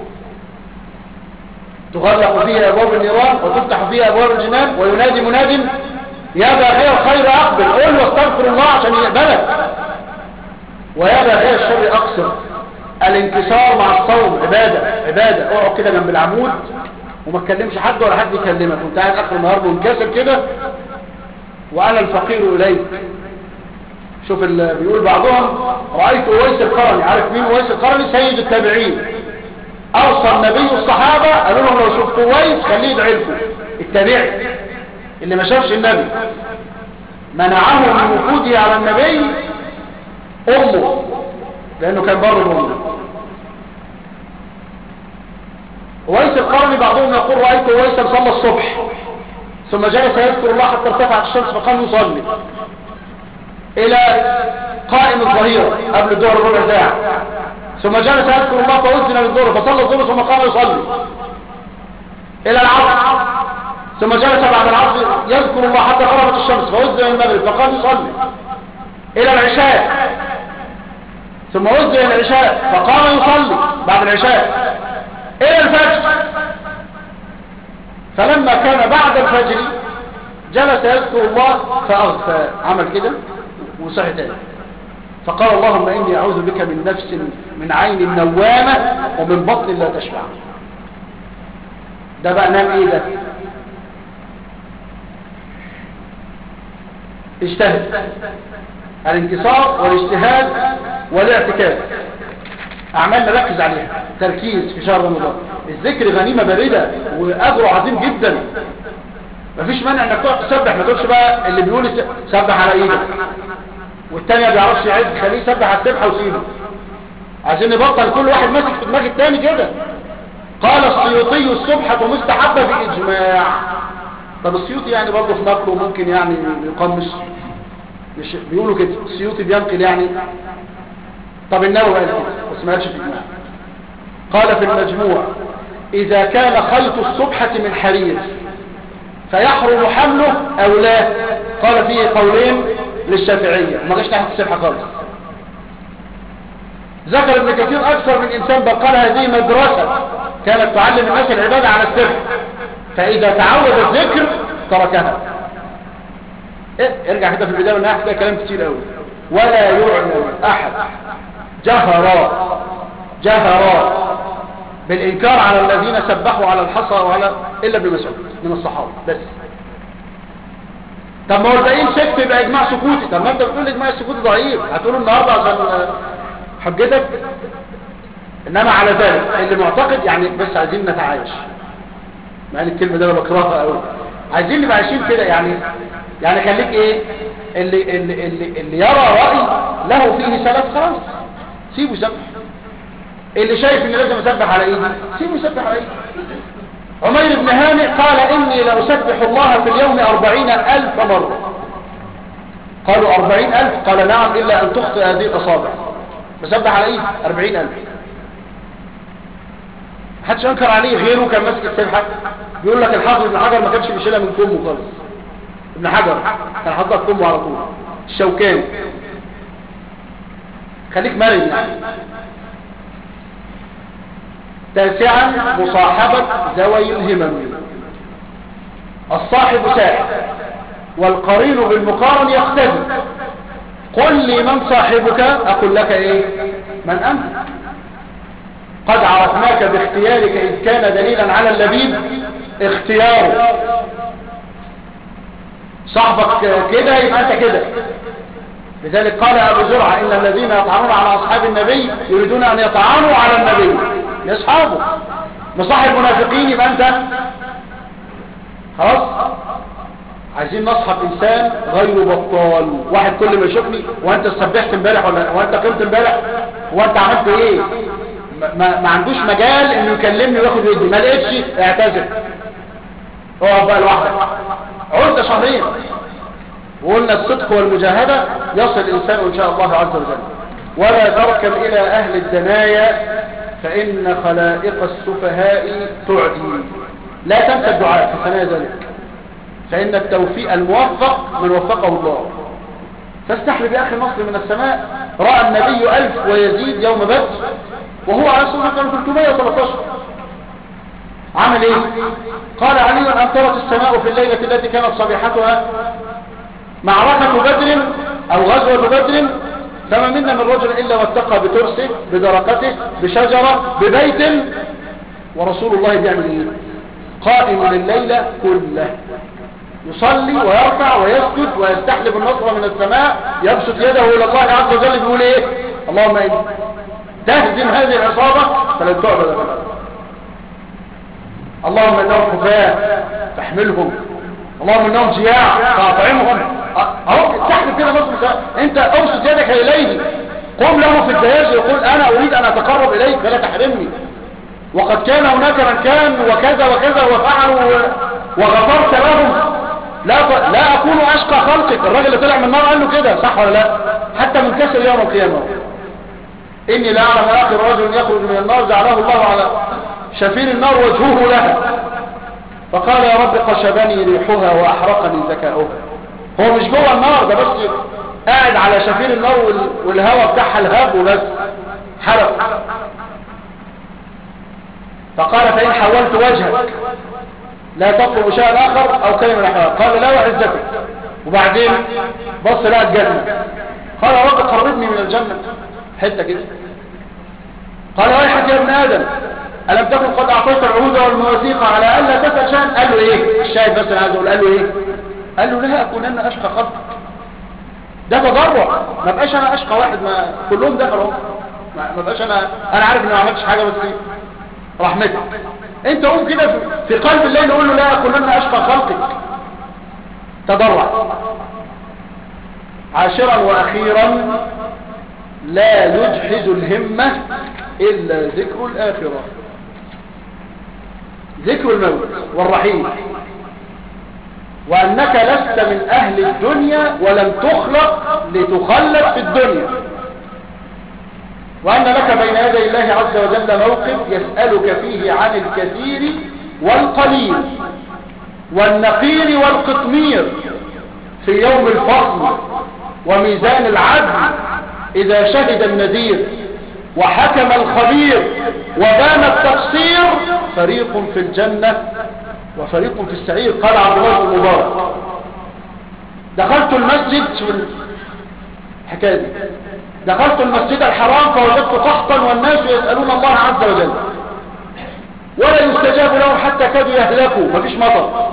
تغلق فيه أبواب النيران وتفتح فيه أبواب الجنان وينادي مناد يا باغي الخير أقبل قول واستغفر الله عشان يقبلك ويا باغي الشر أقصر الانكسار مع الصوم عبادة عبادة اقعد كده جنب العمود وما تكلمش حد ولا حد يكلمك وانت قاعد اخر النهار منكسر كده وانا الفقير اليك شوف اللي بيقول بعضهم رأيت اويس القرني عارف مين اويس القرني سيد التابعين اوصى النبي الصحابة قالوا لهم لو شفت اويس خليه يدعي لكم التابعي اللي ما شافش النبي منعه من وجوده على النبي امه لانه كان بر امه اويس القرني بعضهم يقول رأيت اويسا صلى الصبح ثم جلس يذكر الله حتى ارتفعت الشمس فقام يصلي الى قائم الظهيرة قبل الظهر ربع ساعة ثم جلس يذكر الله فأذن للظهر فصلى الظهر ثم قام يصلي الى العصر ثم جلس بعد العصر يذكر الله حتى غربت الشمس فأذن للمغرب فقام يصلي الى العشاء ثم أذن العشاء فقام يصلي بعد العشاء الى الفجر فلما كان بعد الفجر جلس يذكر الله فأغفى عمل كده وصحي تاني فقال اللهم إني أعوذ بك من نفس من عين نوامة ومن بطن لا تشبع ده بقى نام ايه ده اجتهد الانتصار والاجتهاد والاعتكاف اعمال نركز عليها تركيز في شهر رمضان الذكر غنيمة باردة واجره عظيم جدا مفيش مانع انك تقعد تسبح ما تقولش بقى اللي بيقول سبح على ايدك والتاني ما بيعرفش يعد خليه يسبح على السبحه وسيبه عايزين نبطل كل واحد ماسك في دماغ التاني كده قال السيوطي السبحة مستحبة بإجماع طب السيوطي يعني برضه في نقله ممكن يعني يقمش مش بيقولوا كده السيوطي بينقل يعني طب النووي قال كده بس ما قالش في إجماع قال في المجموع إذا كان خيط السبحة من حرير فيحرم حمله أو لا قال فيه قولين للشافعية ما جاش تحت السبحة خالص ذكر ابن كثير أكثر من إنسان بل قال هذه مدرسة كانت تعلم الناس العبادة على السبح فإذا تعود الذكر تركها إيه؟ ارجع كده في البداية والنهاية كده كلام كتير قوي ولا يعلم أحد جهرا جهرا بالإنكار على الذين سبحوا على الحصى وعلى إلا ابن مسعود من الصحابة بس طب ما هو الباقيين سكت يبقى إجماع سكوتي طب ما أنت بتقول إجماع السكوتي ضعيف هتقول النهاردة عشان حجتك إنما على ذلك اللي معتقد يعني بس عايزين نتعايش مع ان الكلمة ده انا بكرهها قوي عايزين نبقى عايشين كده يعني يعني خليك ايه اللي, اللي, اللي, اللي يرى رأي له فيه سلف خلاص سيبه يسبح اللي شايف ان لازم يسبح على ايدي سيبه يسبح على ايدي عمير بن هانئ قال اني لأسبح الله في اليوم أربعين ألف مرة قالوا أربعين ألف قال نعم إلا أن تخطئ هذه الأصابع بسبح على ايدي أربعين ألف محدش انكر عليه غيره كان ماسك السبحة بيقول لك الحافظ ابن حجر ما كانش بيشيلها من كمه خالص ابن حجر كان حاططها في كمه على طول الشوكاني خليك مرن يعني تاسعا مصاحبة ذوي الهمم الصاحب ساحب والقرين بالمقارن يختلف قل لي من صاحبك أقول لك إيه من أنت قد عرفناك باختيارك إذ كان دليلا على اللبيب اختياره صاحبك كده يبقى انت كده لذلك قال ابو زرعه ان الذين يطعنون على اصحاب النبي يريدون ان يطعنوا على النبي لاصحابه مصاحب منافقين يبقى انت خلاص عايزين نصحب انسان غير بطال واحد كل ما يشوفني وانت سبحت امبارح ولا وانت قمت امبارح وانت عملت ايه ما, ما عندوش مجال انه يكلمني وياخد يدي ما لقيتش اعتذر اقعد بقى لوحدك عدت شهرين وقلنا الصدق والمجاهدة يصل الإنسان إن شاء الله عز وجل ولا تركب إلى أهل الدنايا فإن خلائق السفهاء تعدي لا تنسى الدعاء في ثنايا ذلك فإن التوفيق الموفق من وفقه الله فاستحلب يا أخي مصر من السماء رأى النبي ألف ويزيد يوم بدر وهو على سنة كان 313 عمل ايه قال علي أمطرت السماء في الليلة التي كانت صبيحتها معركة بدر أو غزوة بدر فما منا من رجل إلا واتقى بترسه بدرقته بشجرة ببيت ورسول الله بيعمل ايه قائم لليلة كله يصلي ويركع ويسجد ويستحلف النصر من السماء يبسط يده إلى الله عز وجل بيقول ايه اللهم إن تهزم هذه العصابة فلن تعبد أبدا اللهم انهم حفاة فاحملهم اللهم انهم جياع فاطعمهم اهو تحت كده مصر انت ابسط يدك اليه قم له في الدياج يقول انا اريد ان اتقرب اليك فلا تحرمني وقد كان هناك من كان وكذا وكذا وفعلوا وغفرت لهم لا لا اكون اشقى خلقك الراجل اللي طلع من النار قال له كده صح ولا لا حتى منكسر يوم القيامه اني لا اعلم اخر رجل يخرج من النار جعله الله على شفير النار وجهه لها فقال يا رب قشبني ريحها واحرقني ذكاؤها هو مش جوه النار ده بس قاعد على شفير النار والهواء بتاعها الهاب وبس حرق فقال فإن حولت وجهك لا تطلب شيئا آخر أو كلمة نحوها قال لا وعزتك وبعدين بص لقى الجنة قال يا رب قربني من الجنة حتة كده قال ويحك يا ابن آدم ألم تكن قد أعطيت العهود والمواثيق على ألا تسأل شيئا قال له إيه الشاهد بس أنا عايز أقول قال له إيه قال له لا أكونن أشقى خلق ده تضرع ما بقاش أنا أشقى واحد ما كلهم دخلوا ما بقاش أنا أنا عارف إني ما عملتش حاجة بس إيه رحمتك أنت قوم كده في قلب الليل قول له لا أكونن أشقى خلقك تضرع عاشرا وأخيرا لا يجحز الهمة إلا ذكر الآخرة ذكر الموت والرحيل وأنك لست من أهل الدنيا ولم تخلق لتخلد في الدنيا وأن لك بين يدي الله عز وجل موقف يسألك فيه عن الكثير والقليل والنقير والقطمير في يوم الفصل وميزان العدل إذا شهد النذير وحكم الخبير وبان التقصير فريق في الجنة وفريق في السعير قال عبد الله بن مبارك دخلت المسجد الحكايه دي دخلت المسجد الحرام فوجدت قحطا والناس يسألون الله عز وجل ولا يستجاب لهم حتى كادوا يهلكوا مفيش مطر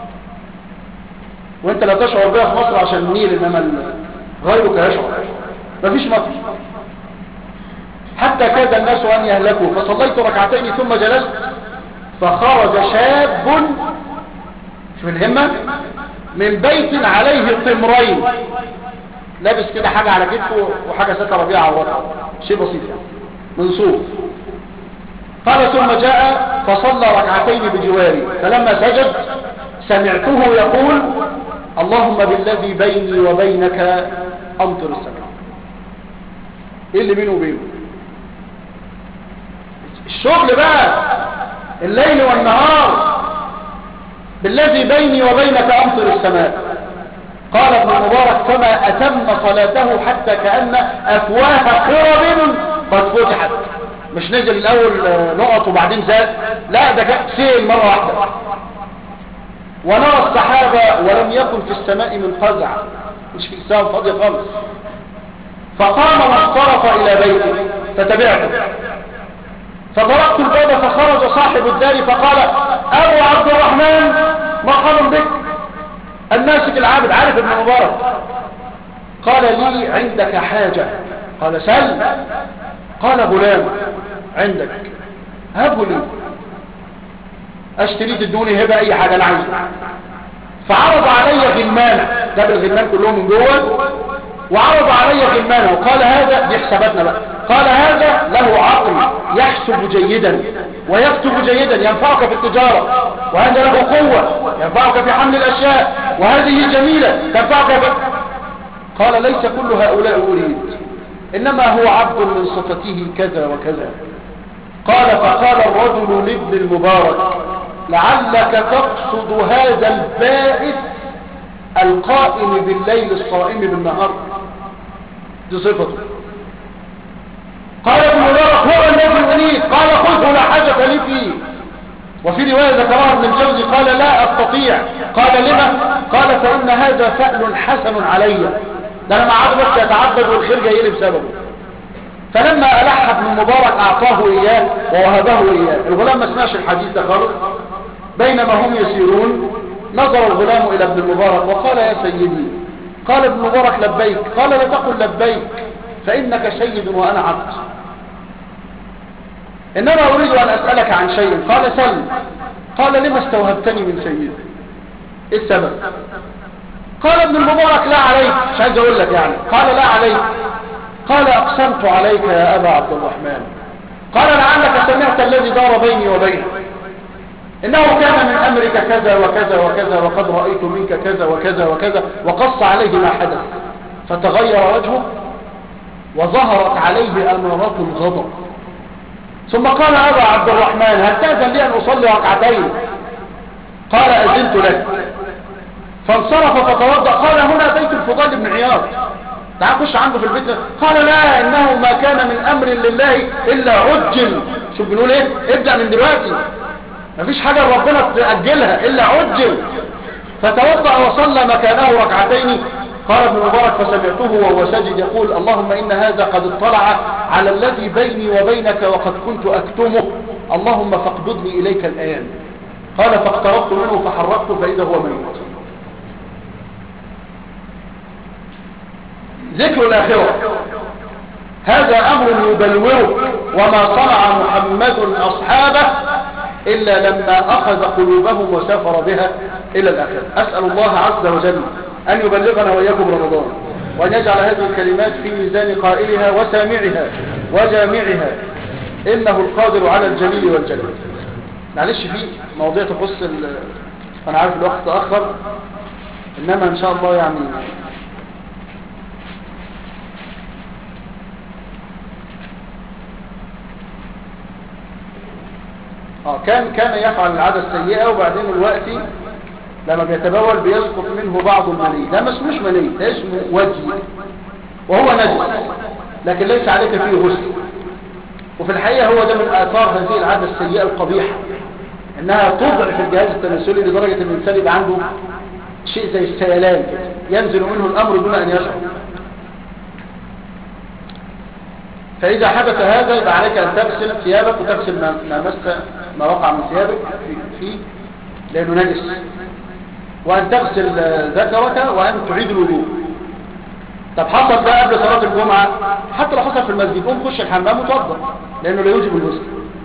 وانت لا تشعر بها في مصر عشان النيل انما غيرك يشعر مفيش مطر حتى كاد الناس ان يهلكوا فصليت ركعتين ثم جلست فخرج شاب شوف الهمة من بيت عليه طمرين لابس كده حاجة على كتفه وحاجة ستر بيها عورته شيء بسيط يعني من صوف قال ثم جاء فصلى ركعتين بجواري فلما سجد سمعته يقول اللهم بالذي بيني وبينك أمطر السماء ايه اللي بينه وبينه الشغل بقى الليل والنهار بالذي بيني وبينك أمطر السماء قال ابن المبارك فما أتم صلاته حتى كأن أفواه قرب قد فتحت مش نزل الأول نقط وبعدين زاد لا ده كان سيل مرة واحدة ونرى السحابة ولم يكن في السماء من قزع مش في السماء فاضية خالص فقام واصطرف إلى بيته فتبعته فطرقت الباب فخرج صاحب الدار فقال أبو عبد الرحمن مرحبا بك الناسك العابد عارف ابن مبارك قال لي عندك حاجة قال سل قال غلام عندك هبه لي اشتري تدوني هبه اي حاجه انا عايزها فعرض علي غمانه جاب الغمان كلهم من جوه وعرض علي غمانه وقال هذا دي حساباتنا بقى قال هذا له عقل يحسب جيدا ويكتب جيدا ينفعك في التجارة وهذا له قوة ينفعك في حمل الأشياء وهذه جميلة تنفعك في قال ليس كل هؤلاء أريد إنما هو عبد من صفته كذا وكذا قال فقال الرجل لابن المبارك لعلك تقصد هذا البائس القائم بالليل الصائم بالنهار دي صفته قال ابن مبارك هو الذي اريد قال خذه لا حاجة لي فيه وفي رواية ذكرها ابن الجوزي قال لا استطيع قال لما قال فان هذا فأل حسن علي ده انا ما عاد بس يتعبد والخير جاي لي بسببه فلما ألح ابن مبارك أعطاه إياه ووهبه إياه الغلام ما سمعش الحديث ده خالص بينما هم يسيرون نظر الغلام إلى ابن المبارك وقال يا سيدي قال ابن مبارك لبيك قال لا تقل لبيك فإنك سيد وأنا عبد إنما أريد أن أسألك عن شيء قال سل قال لما استوهبتني من سيدي إيه السبب قال ابن المبارك لا عليك مش عايز أقول لك يعني قال لا عليك قال أقسمت عليك يا أبا عبد الرحمن قال لعلك سمعت الذي دار بيني وبينك إنه كان من أمرك كذا وكذا وكذا وقد رأيت منك كذا وكذا وكذا وقص عليه ما حدث فتغير وجهه وظهرت عليه أمارات الغضب ثم قال أبا عبد الرحمن هل تأذن لي أن أصلي ركعتين قال أذنت لك فانصرف فتوضأ قال هنا بيت الفضال بن عياض تعال خش عنده في البيت قال لا انه ما كان من امر لله الا عجل شوف بنقول ايه ابدأ من دلوقتي مفيش حاجة ربنا تأجلها الا عجل فتوضأ وصلى مكانه ركعتين قال ابن مبارك فسمعته وهو ساجد يقول اللهم إن هذا قد اطلع على الذي بيني وبينك وقد كنت أكتمه اللهم فاقبضني إليك الآن قال فاقتربت منه فحركته فإذا هو ميت ذكر الآخرة هذا أمر يبلوره وما صنع محمد أصحابه إلا لما أخذ قلوبهم وسافر بها إلى الآخرة أسأل الله عز وجل أن يبلغنا وإياكم رمضان وأن يجعل هذه الكلمات في ميزان قائلها وسامعها وجامعها إنه القادر على الجميل والجلال معلش في مواضيع تخص أنا عارف الوقت تأخر إنما إن شاء الله يعني اه كان كان يفعل العادة السيئة وبعدين الوقت لما بيتبول بيسقط منه بعض المني ده ما اسموش مني ده اسمه وجه وهو نجس لكن ليس عليك فيه غسل وفي الحقيقة هو ده من آثار هذه العادة السيئة القبيحة انها تضعف الجهاز التناسلي لدرجة ان الانسان يبقى عنده شيء زي السيلان كده ينزل منه الامر دون ان يشعر فإذا حدث هذا يبقى عليك أن تغسل ثيابك وتغسل ما, ما مس ما وقع من ثيابك فيه لأنه نجس وأن تغسل ذكرك وأن تعيد الوضوء طب حصل ده قبل صلاة الجمعة حتى لو حصل في المسجد قوم خش الحمام وتوضا لأنه لا يوجب الغسل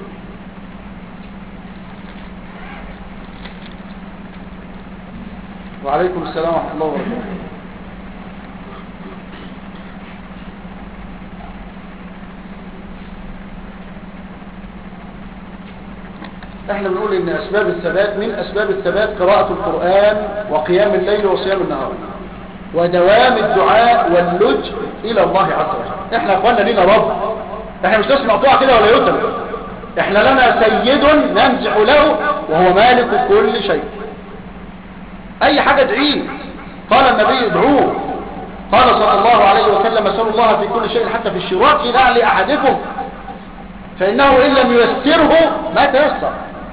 وعليكم السلام ورحمة الله وبركاته احنا بنقول ان اسباب الثبات من اسباب الثبات قراءة القرآن وقيام الليل وصيام النهار ودوام الدعاء واللج الى الله عز وجل احنا اخوانا لينا رب احنا مش نسمع طوع كده ولا يتم احنا لنا سيد ننزع له وهو مالك كل شيء اي حاجة ادعيه قال النبي ادعوه قال صلى الله عليه وسلم اسأل الله في كل شيء حتى في الشراك نعل احدكم فانه ان لم ييسره ما تيسر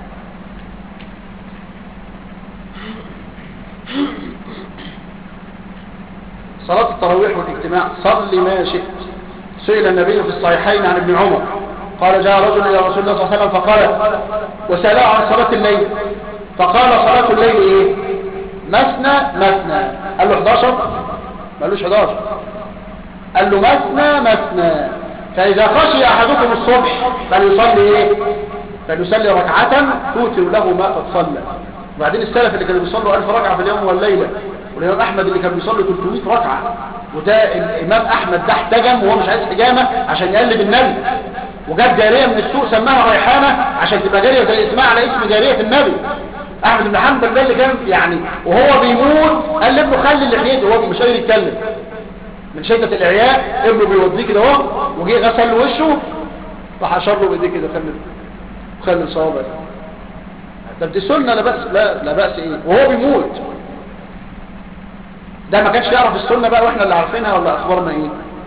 صلاة التراويح والاجتماع صل ما شئت سئل النبي في الصحيحين عن ابن عمر قال جاء رجل إلى رسول الله صلى الله عليه وسلم فقال وسأله عن صلاة الليل فقال صلاة الليل إيه مثنى مثنى قال له 11 ما قالوش 11 قال له مثنى مثنى فإذا خشي أحدكم الصبح فليصلي إيه فليصلي ركعة توتر له ما قد صلى وبعدين السلف اللي كانوا بيصلوا 1000 ركعة في اليوم والليلة والإمام أحمد اللي كان بيصلي 300 ركعة وده الإمام أحمد ده احتجم وهو مش عايز حجامة عشان يقلب النبي وجاب جارية من السوق سماها ريحانة عشان تبقى جارية زي اسمها على اسم جارية النبي أحمد بن حنبل ده اللي كان يعني وهو بيموت قال لابنه خلي لحيته وهو مش قادر يتكلم من شدة الإعياء ابنه بيوديه كده اهو وجه غسل له وشه راح اشار له بايديه كده خلي خلي الصوابع طب دي سنة لا بأس لا لا بأس ايه وهو بيموت ده ما كانش يعرف السنة بقى واحنا اللي عارفينها ولا اخبارنا ايه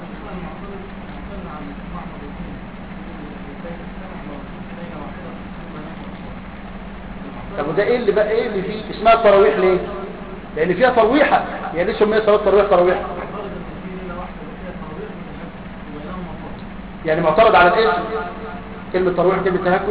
طب وده ايه اللي بقى ايه اللي فيه اسمها التراويح ليه لان فيها ترويحة هي ليه سميت صلاة تراويح تراويح يعني معترض على الاسم كلمة ترويح كلمة تهكد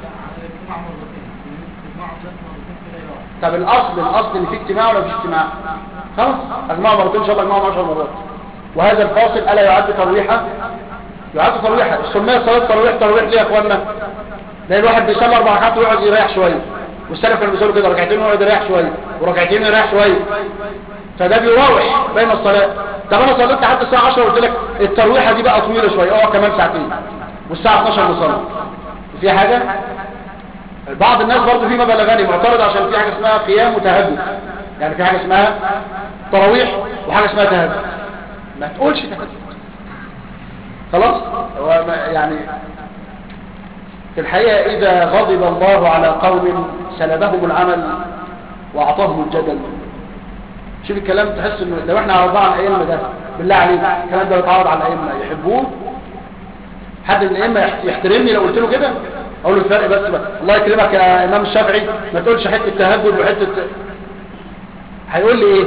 طب الاصل الاصل ان في اجتماع ولا مفيش اجتماع خلاص اجمعوا مرتين ان شاء الله اجمعوا 10 مرات وهذا الفاصل الا يعد ترويحه يعد ترويحه السميه صلاه ترويح ترويح ليه يا اخوانا لان الواحد بيصلي اربع ركعات ويقعد يريح شويه والسلف كانوا بيصلوا كده ركعتين ويقعد يريح شويه وركعتين يريح شويه فده بيراوح بين الصلاه طب انا صليت لحد الساعه 10 وقلت لك الترويحه دي بقى طويله شويه اه كمان ساعتين والساعه 12 نصلي في حاجه بعض الناس برضو في مبالغاني معترض عشان في حاجة اسمها قيام وتهجد يعني في حاجة اسمها تراويح وحاجة اسمها تهجد ما تقولش تهجد خلاص هو يعني في الحقيقة إذا غضب الله على قوم سلبهم العمل وأعطاهم الجدل شوف الكلام تحس انه لو احنا عرضنا على الأئمة ده بالله عليك الكلام ده بيتعرض على الأئمة يحبوه حد من الأئمة يحترمني لو قلت له كده اقول له الفرق بس بقى. الله يكرمك يا امام الشافعي ما تقولش حته تهجد وحته هيقول لي ايه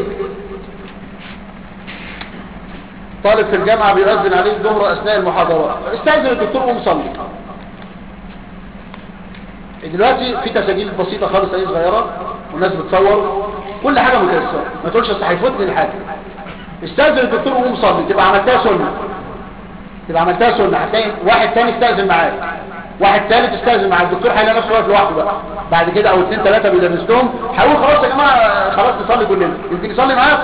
طالب في الجامعه بيؤذن عليه الظهر اثناء المحاضرات استاذن الدكتور قوم صلي دلوقتي في تسجيل بسيطه خالص اهي صغيره والناس بتصور كل حاجه متيسره ما تقولش اصل هيفوتني الحاجه استاذن الدكتور قوم صلي تبقى عملتها سنه تبقى عملتها سنه هتلاقي واحد تاني استاذن معاك واحد ثالث استاذن مع الدكتور هيلاقي نفسه واقف لوحده بقى بعد كده او اثنين ثلاثه بيدرسهم هيقول خلاص يا جماعه خلاص نصلي كلنا يمكن يصلي معاكم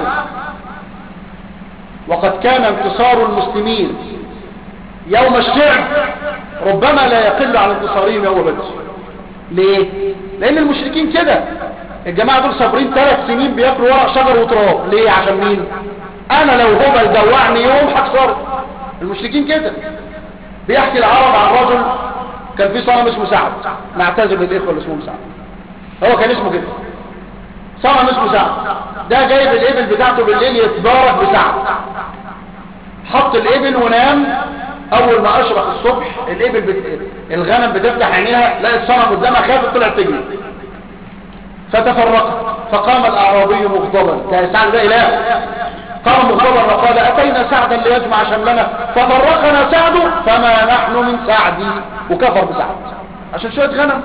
وقد كان انتصار المسلمين يوم الشعب ربما لا يقل عن انتصارهم يوم بدر ليه لان المشركين كده الجماعه دول صابرين ثلاث سنين بياكلوا ورق شجر وتراب ليه عشان مين انا لو هبل دوعني يوم هكسره المشركين كده بيحكي العرب عن رجل كان في صنم اسمه سعد نعتذر للاخوه اللي اسمهم سعد هو كان اسمه كده صنم اسمه سعد ده جايب الابل بتاعته بالليل يتبارك بسعد حط الابل ونام اول ما اشرق الصبح الابل بت... الغنم بتفتح عينيها لقت صنم قدامها خافت طلعت تجري فتفرقت فقام الاعرابي مغضبا ده سعد ده اله قام مغضبا وقال اتينا سعدا ليجمع شملنا ففرقنا سعد فما نحن من سعدي وكفر بسعد عشان شويه غنم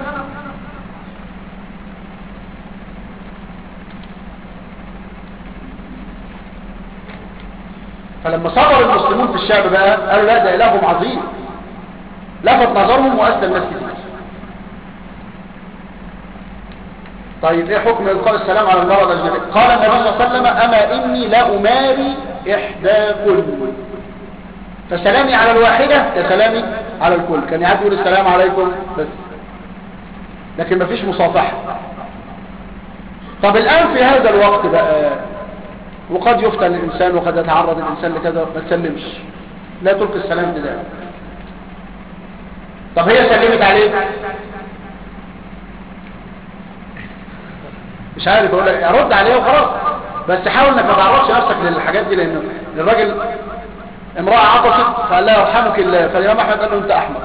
فلما صبر المسلمون في الشعب بقى قالوا لا ده إلههم عظيم لفت نظرهم وأسلم ناس كتير طيب ايه حكم إلقاء السلام على المرض الأجنبي قال النبي صلى الله عليه وسلم أما إني لا أماري إحداكم فسلامي على الواحدة كسلامي على الكل كان يعد يقول السلام عليكم بس لكن مفيش مصافحة طب الآن في هذا الوقت بقى وقد يفتن الإنسان وقد يتعرض الإنسان لكذا ما تسلمش لا تلقي السلام ابتداء طب هي سلمت عليه مش عارف اقول لك ارد عليه وخلاص بس حاول انك ما تعرضش نفسك للحاجات دي لان الراجل امراه عطست فقال لها يرحمك الله فالامام احمد قال له انت احمق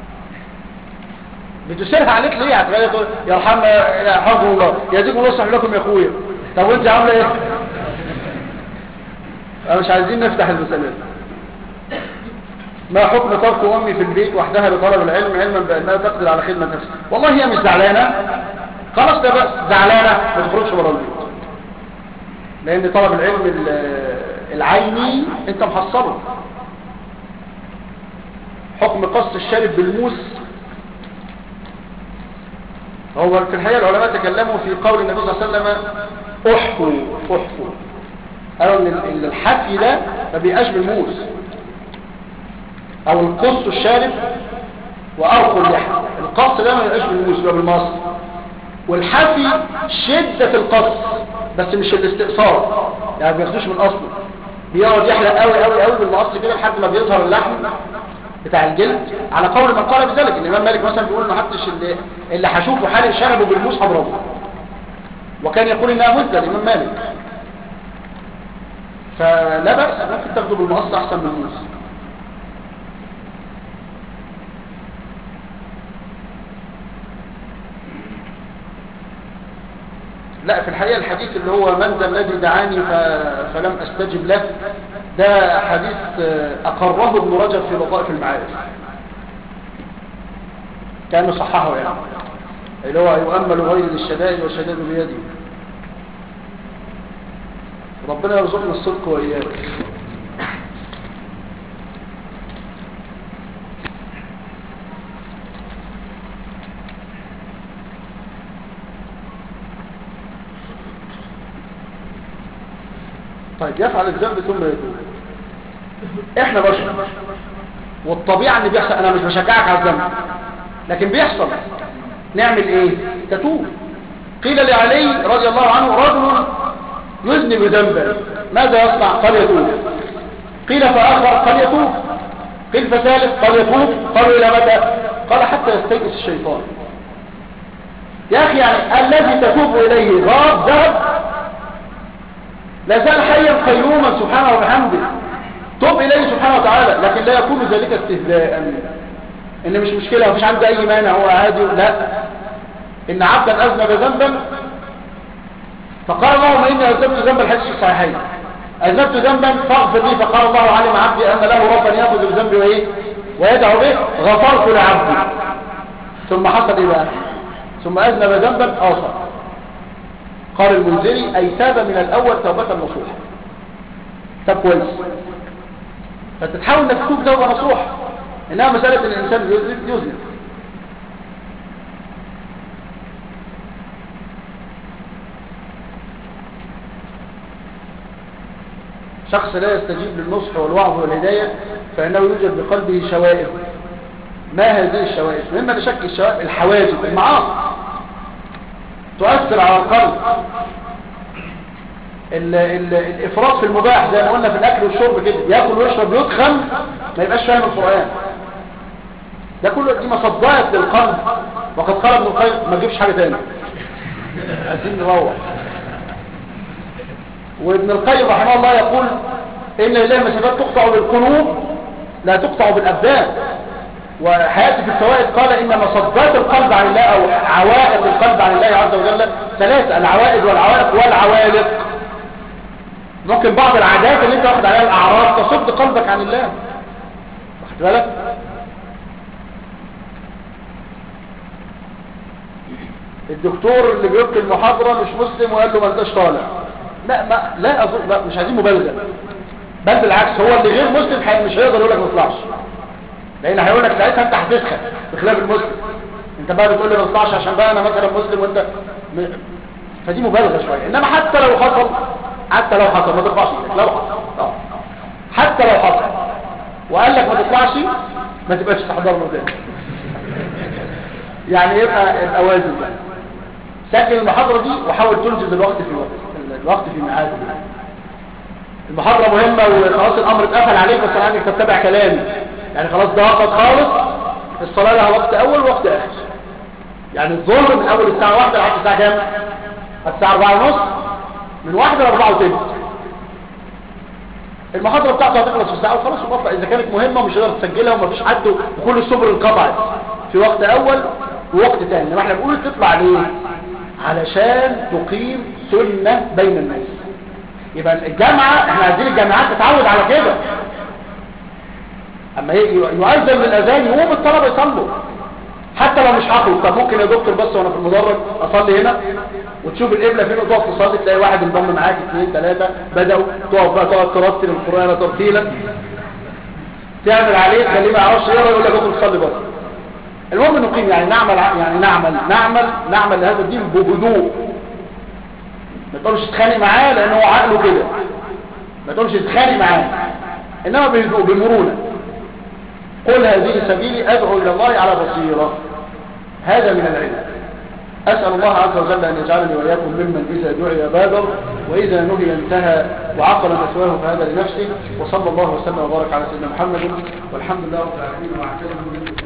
بتسيرها عليك ليه هتبقى تقول يرحم يرحمكم الله يزيد الله يصلح لكم يا اخويا طب وانت عامله ايه مش عايزين نفتح المسألة ما حكم ترك أمي في البيت وحدها لطلب العلم علما بأنها تقدر على خدمة نفسها والله هي مش زعلانة خلاص ده بس زعلانة ما تخرجش بره البيت لان طلب العلم ال- العيني انت محصله حكم قص الشارب بالموس هو في الحقيقة العلماء تكلموا في قول النبي صلى الله عليه وسلم احفوا احفوا قالوا ان ال- الحفي ده ما بيبقاش بالموس او القص الشارب وارخوا اللحم القص ده ما بيبقاش بالموس بيبقى بالمصر والحفي شدة القص بس مش الاستئصال يعني ما بياخدوش من اصله بيقعد يحلق قوي قوي قوي بالمقص كده لحد ما بيظهر اللحم بتاع الجلد على قول من قال بذلك الامام مالك مثلا بيقول ما حدش اللي اللي هشوفه حالق شنبه بالموس هضربه وكان يقول انها مده الامام مالك فلا بأس ممكن تاخده بالمقص احسن من الموس لا في الحقيقة الحديث اللي هو من ذا الذي دعاني ف- فلم استجب له ده حديث آه، اقره ابن رجب في لطائف المعارف كانه صححه يعني اللي هو يؤمل غير للشدائد والشدائد بيده ربنا يرزقنا الصدق واياك طيب يفعل الذنب ثم يتوب احنا بشر والطبيعة ان بيحصل انا مش بشجعك على الذنب لكن بيحصل نعمل ايه تتوب قيل لعلي رضي الله عنه رجل يذنب ذنبا ماذا يصنع قال يتوب قيل فآخر قال يتوب قيل فثالث قال يتوب قالوا إلى متى قال حتى يستيقظ الشيطان يا أخي يعني الذي تتوب إليه غاب ذهب لا زال حيا قيوما سبحانه وبحمده توب إليه سبحانه وتعالى لكن لا يكون ذلك استهزاء إن مش مشكلة مفيش عنده أي مانع هو عادي لا إن عبدا أذنب ذنبا فقال اللهم إني أذنبت ذنبا الحديث في الصحيحين أذنبت ذنبا فاغفر لي فقال الله علم عبدي أن له ربا يأخذ بذنبي وإيه ويدعو به غفرت لعبدي ثم حصل إيه بقى ثم أذنب ذنبا آخر قال المنذري أي تاب من الأول توبة نصوحة طب كويس فتتحاول انك تتوب توبة نصوحة انها مسألة الانسان يذنب يذنب شخص لا يستجيب للنصح والوعظ والهداية فإنه يوجد بقلبه شوائب ما هذه الشوائب مما لشك الشوائب الحواجب المعاصي تؤثر على القلب ال ال الافراط في المباح زي ما قلنا في الاكل والشرب كده ياكل ويشرب يدخن ما يبقاش فاهم القران ده كله دي مصدات للقلب وقد قال ابن القيم ما تجيبش حاجه تاني عايزين نروح وابن القيم رحمه الله يقول ان لله مسافات تقطع بالقلوب لا تقطع بالابدان وحياتي في الفوائد قال ان مصدات القلب عن الله او عوائق القلب عن الله عز وجل ثلاثه العوائد والعوائق والعوالق ممكن بعض العادات اللي انت واخد عليها الاعراض تصد قلبك عن الله واخد بالك الدكتور اللي بيلقي المحاضرة مش مسلم وقال له ما انتش طالع لا ما لا أظن لا مش عايزين مبالغة بل بالعكس هو اللي غير مسلم حي- مش هيقدر يقول لك ما تطلعش لان هيقول لك ساعتها انت هتسخن بخلاف المسلم انت بقى بتقول لي ما تطلعش عشان بقى انا مثلا مسلم وانت م... فدي مبالغه شويه انما حتى لو حصل حتى لو حصل ما تطلعش إيدك، لو حصل آه. حتى لو حصل وقال لك ما تطلعش ما تبقاش تحضر له تاني يعني يبقى يبقى وازن بقى سجل المحاضره دي وحاول تنجز الوقت في وقت الوقت في ميعاده المحاضرة مهمة وخلاص الأمر اتقفل عليك بس أنا عايزك تتبع كلامي يعني خلاص ده وقت خالص الصلاة لها وقت أول ووقت آخر يعني الظهر من أول الساعة واحدة لحد الساعة كام؟ الساعة أربعة ونص من واحدة لأربعة وتلت المحاضرة بتاعته هتخلص في ساعة وخلاص ومطلع إذا كانت مهمة ومش هتقدر تسجلها ومفيش حد وكل السبل انقطعت في وقت أول ووقت تاني لما احنا بنقول تطلع ليه؟ علشان تقيم سنة بين الناس يبقى الجامعة احنا عايزين الجامعات تتعود على كده اما ي- يؤذن للاذان يقوم الطلبة يصلوا حتى لو مش هخرج طب ممكن يا دكتور بس وانا في المدرج اصلي هنا وتشوف القبله فين وتقف تصلي تلاقي واحد انضم معاك اثنين ثلاثه بداوا تقف بقى تقعد ترتل القران ترتيلا تعمل عليه تخليه ما يعرفش يقرا يقول لك ادخل تصلي بره المهم نقيم يعني نعمل يعني نعمل نعمل نعمل لهذا الدين بهدوء ما تقولش تتخانق معاه لان هو عقله كده ما تقولش تتخانق معاه انما بهدوء بمرونه قل هذه سبيلي ادعو الى الله على بصيره هذا من العلم أسأل الله عز وجل أن يجعلني وإياكم ممن إذا دعي بادر وإذا نهي انتهى وعقل مثواه فهذا لنفسه وصلى الله وسلم وبارك على سيدنا محمد والحمد لله رب العالمين وأعتذر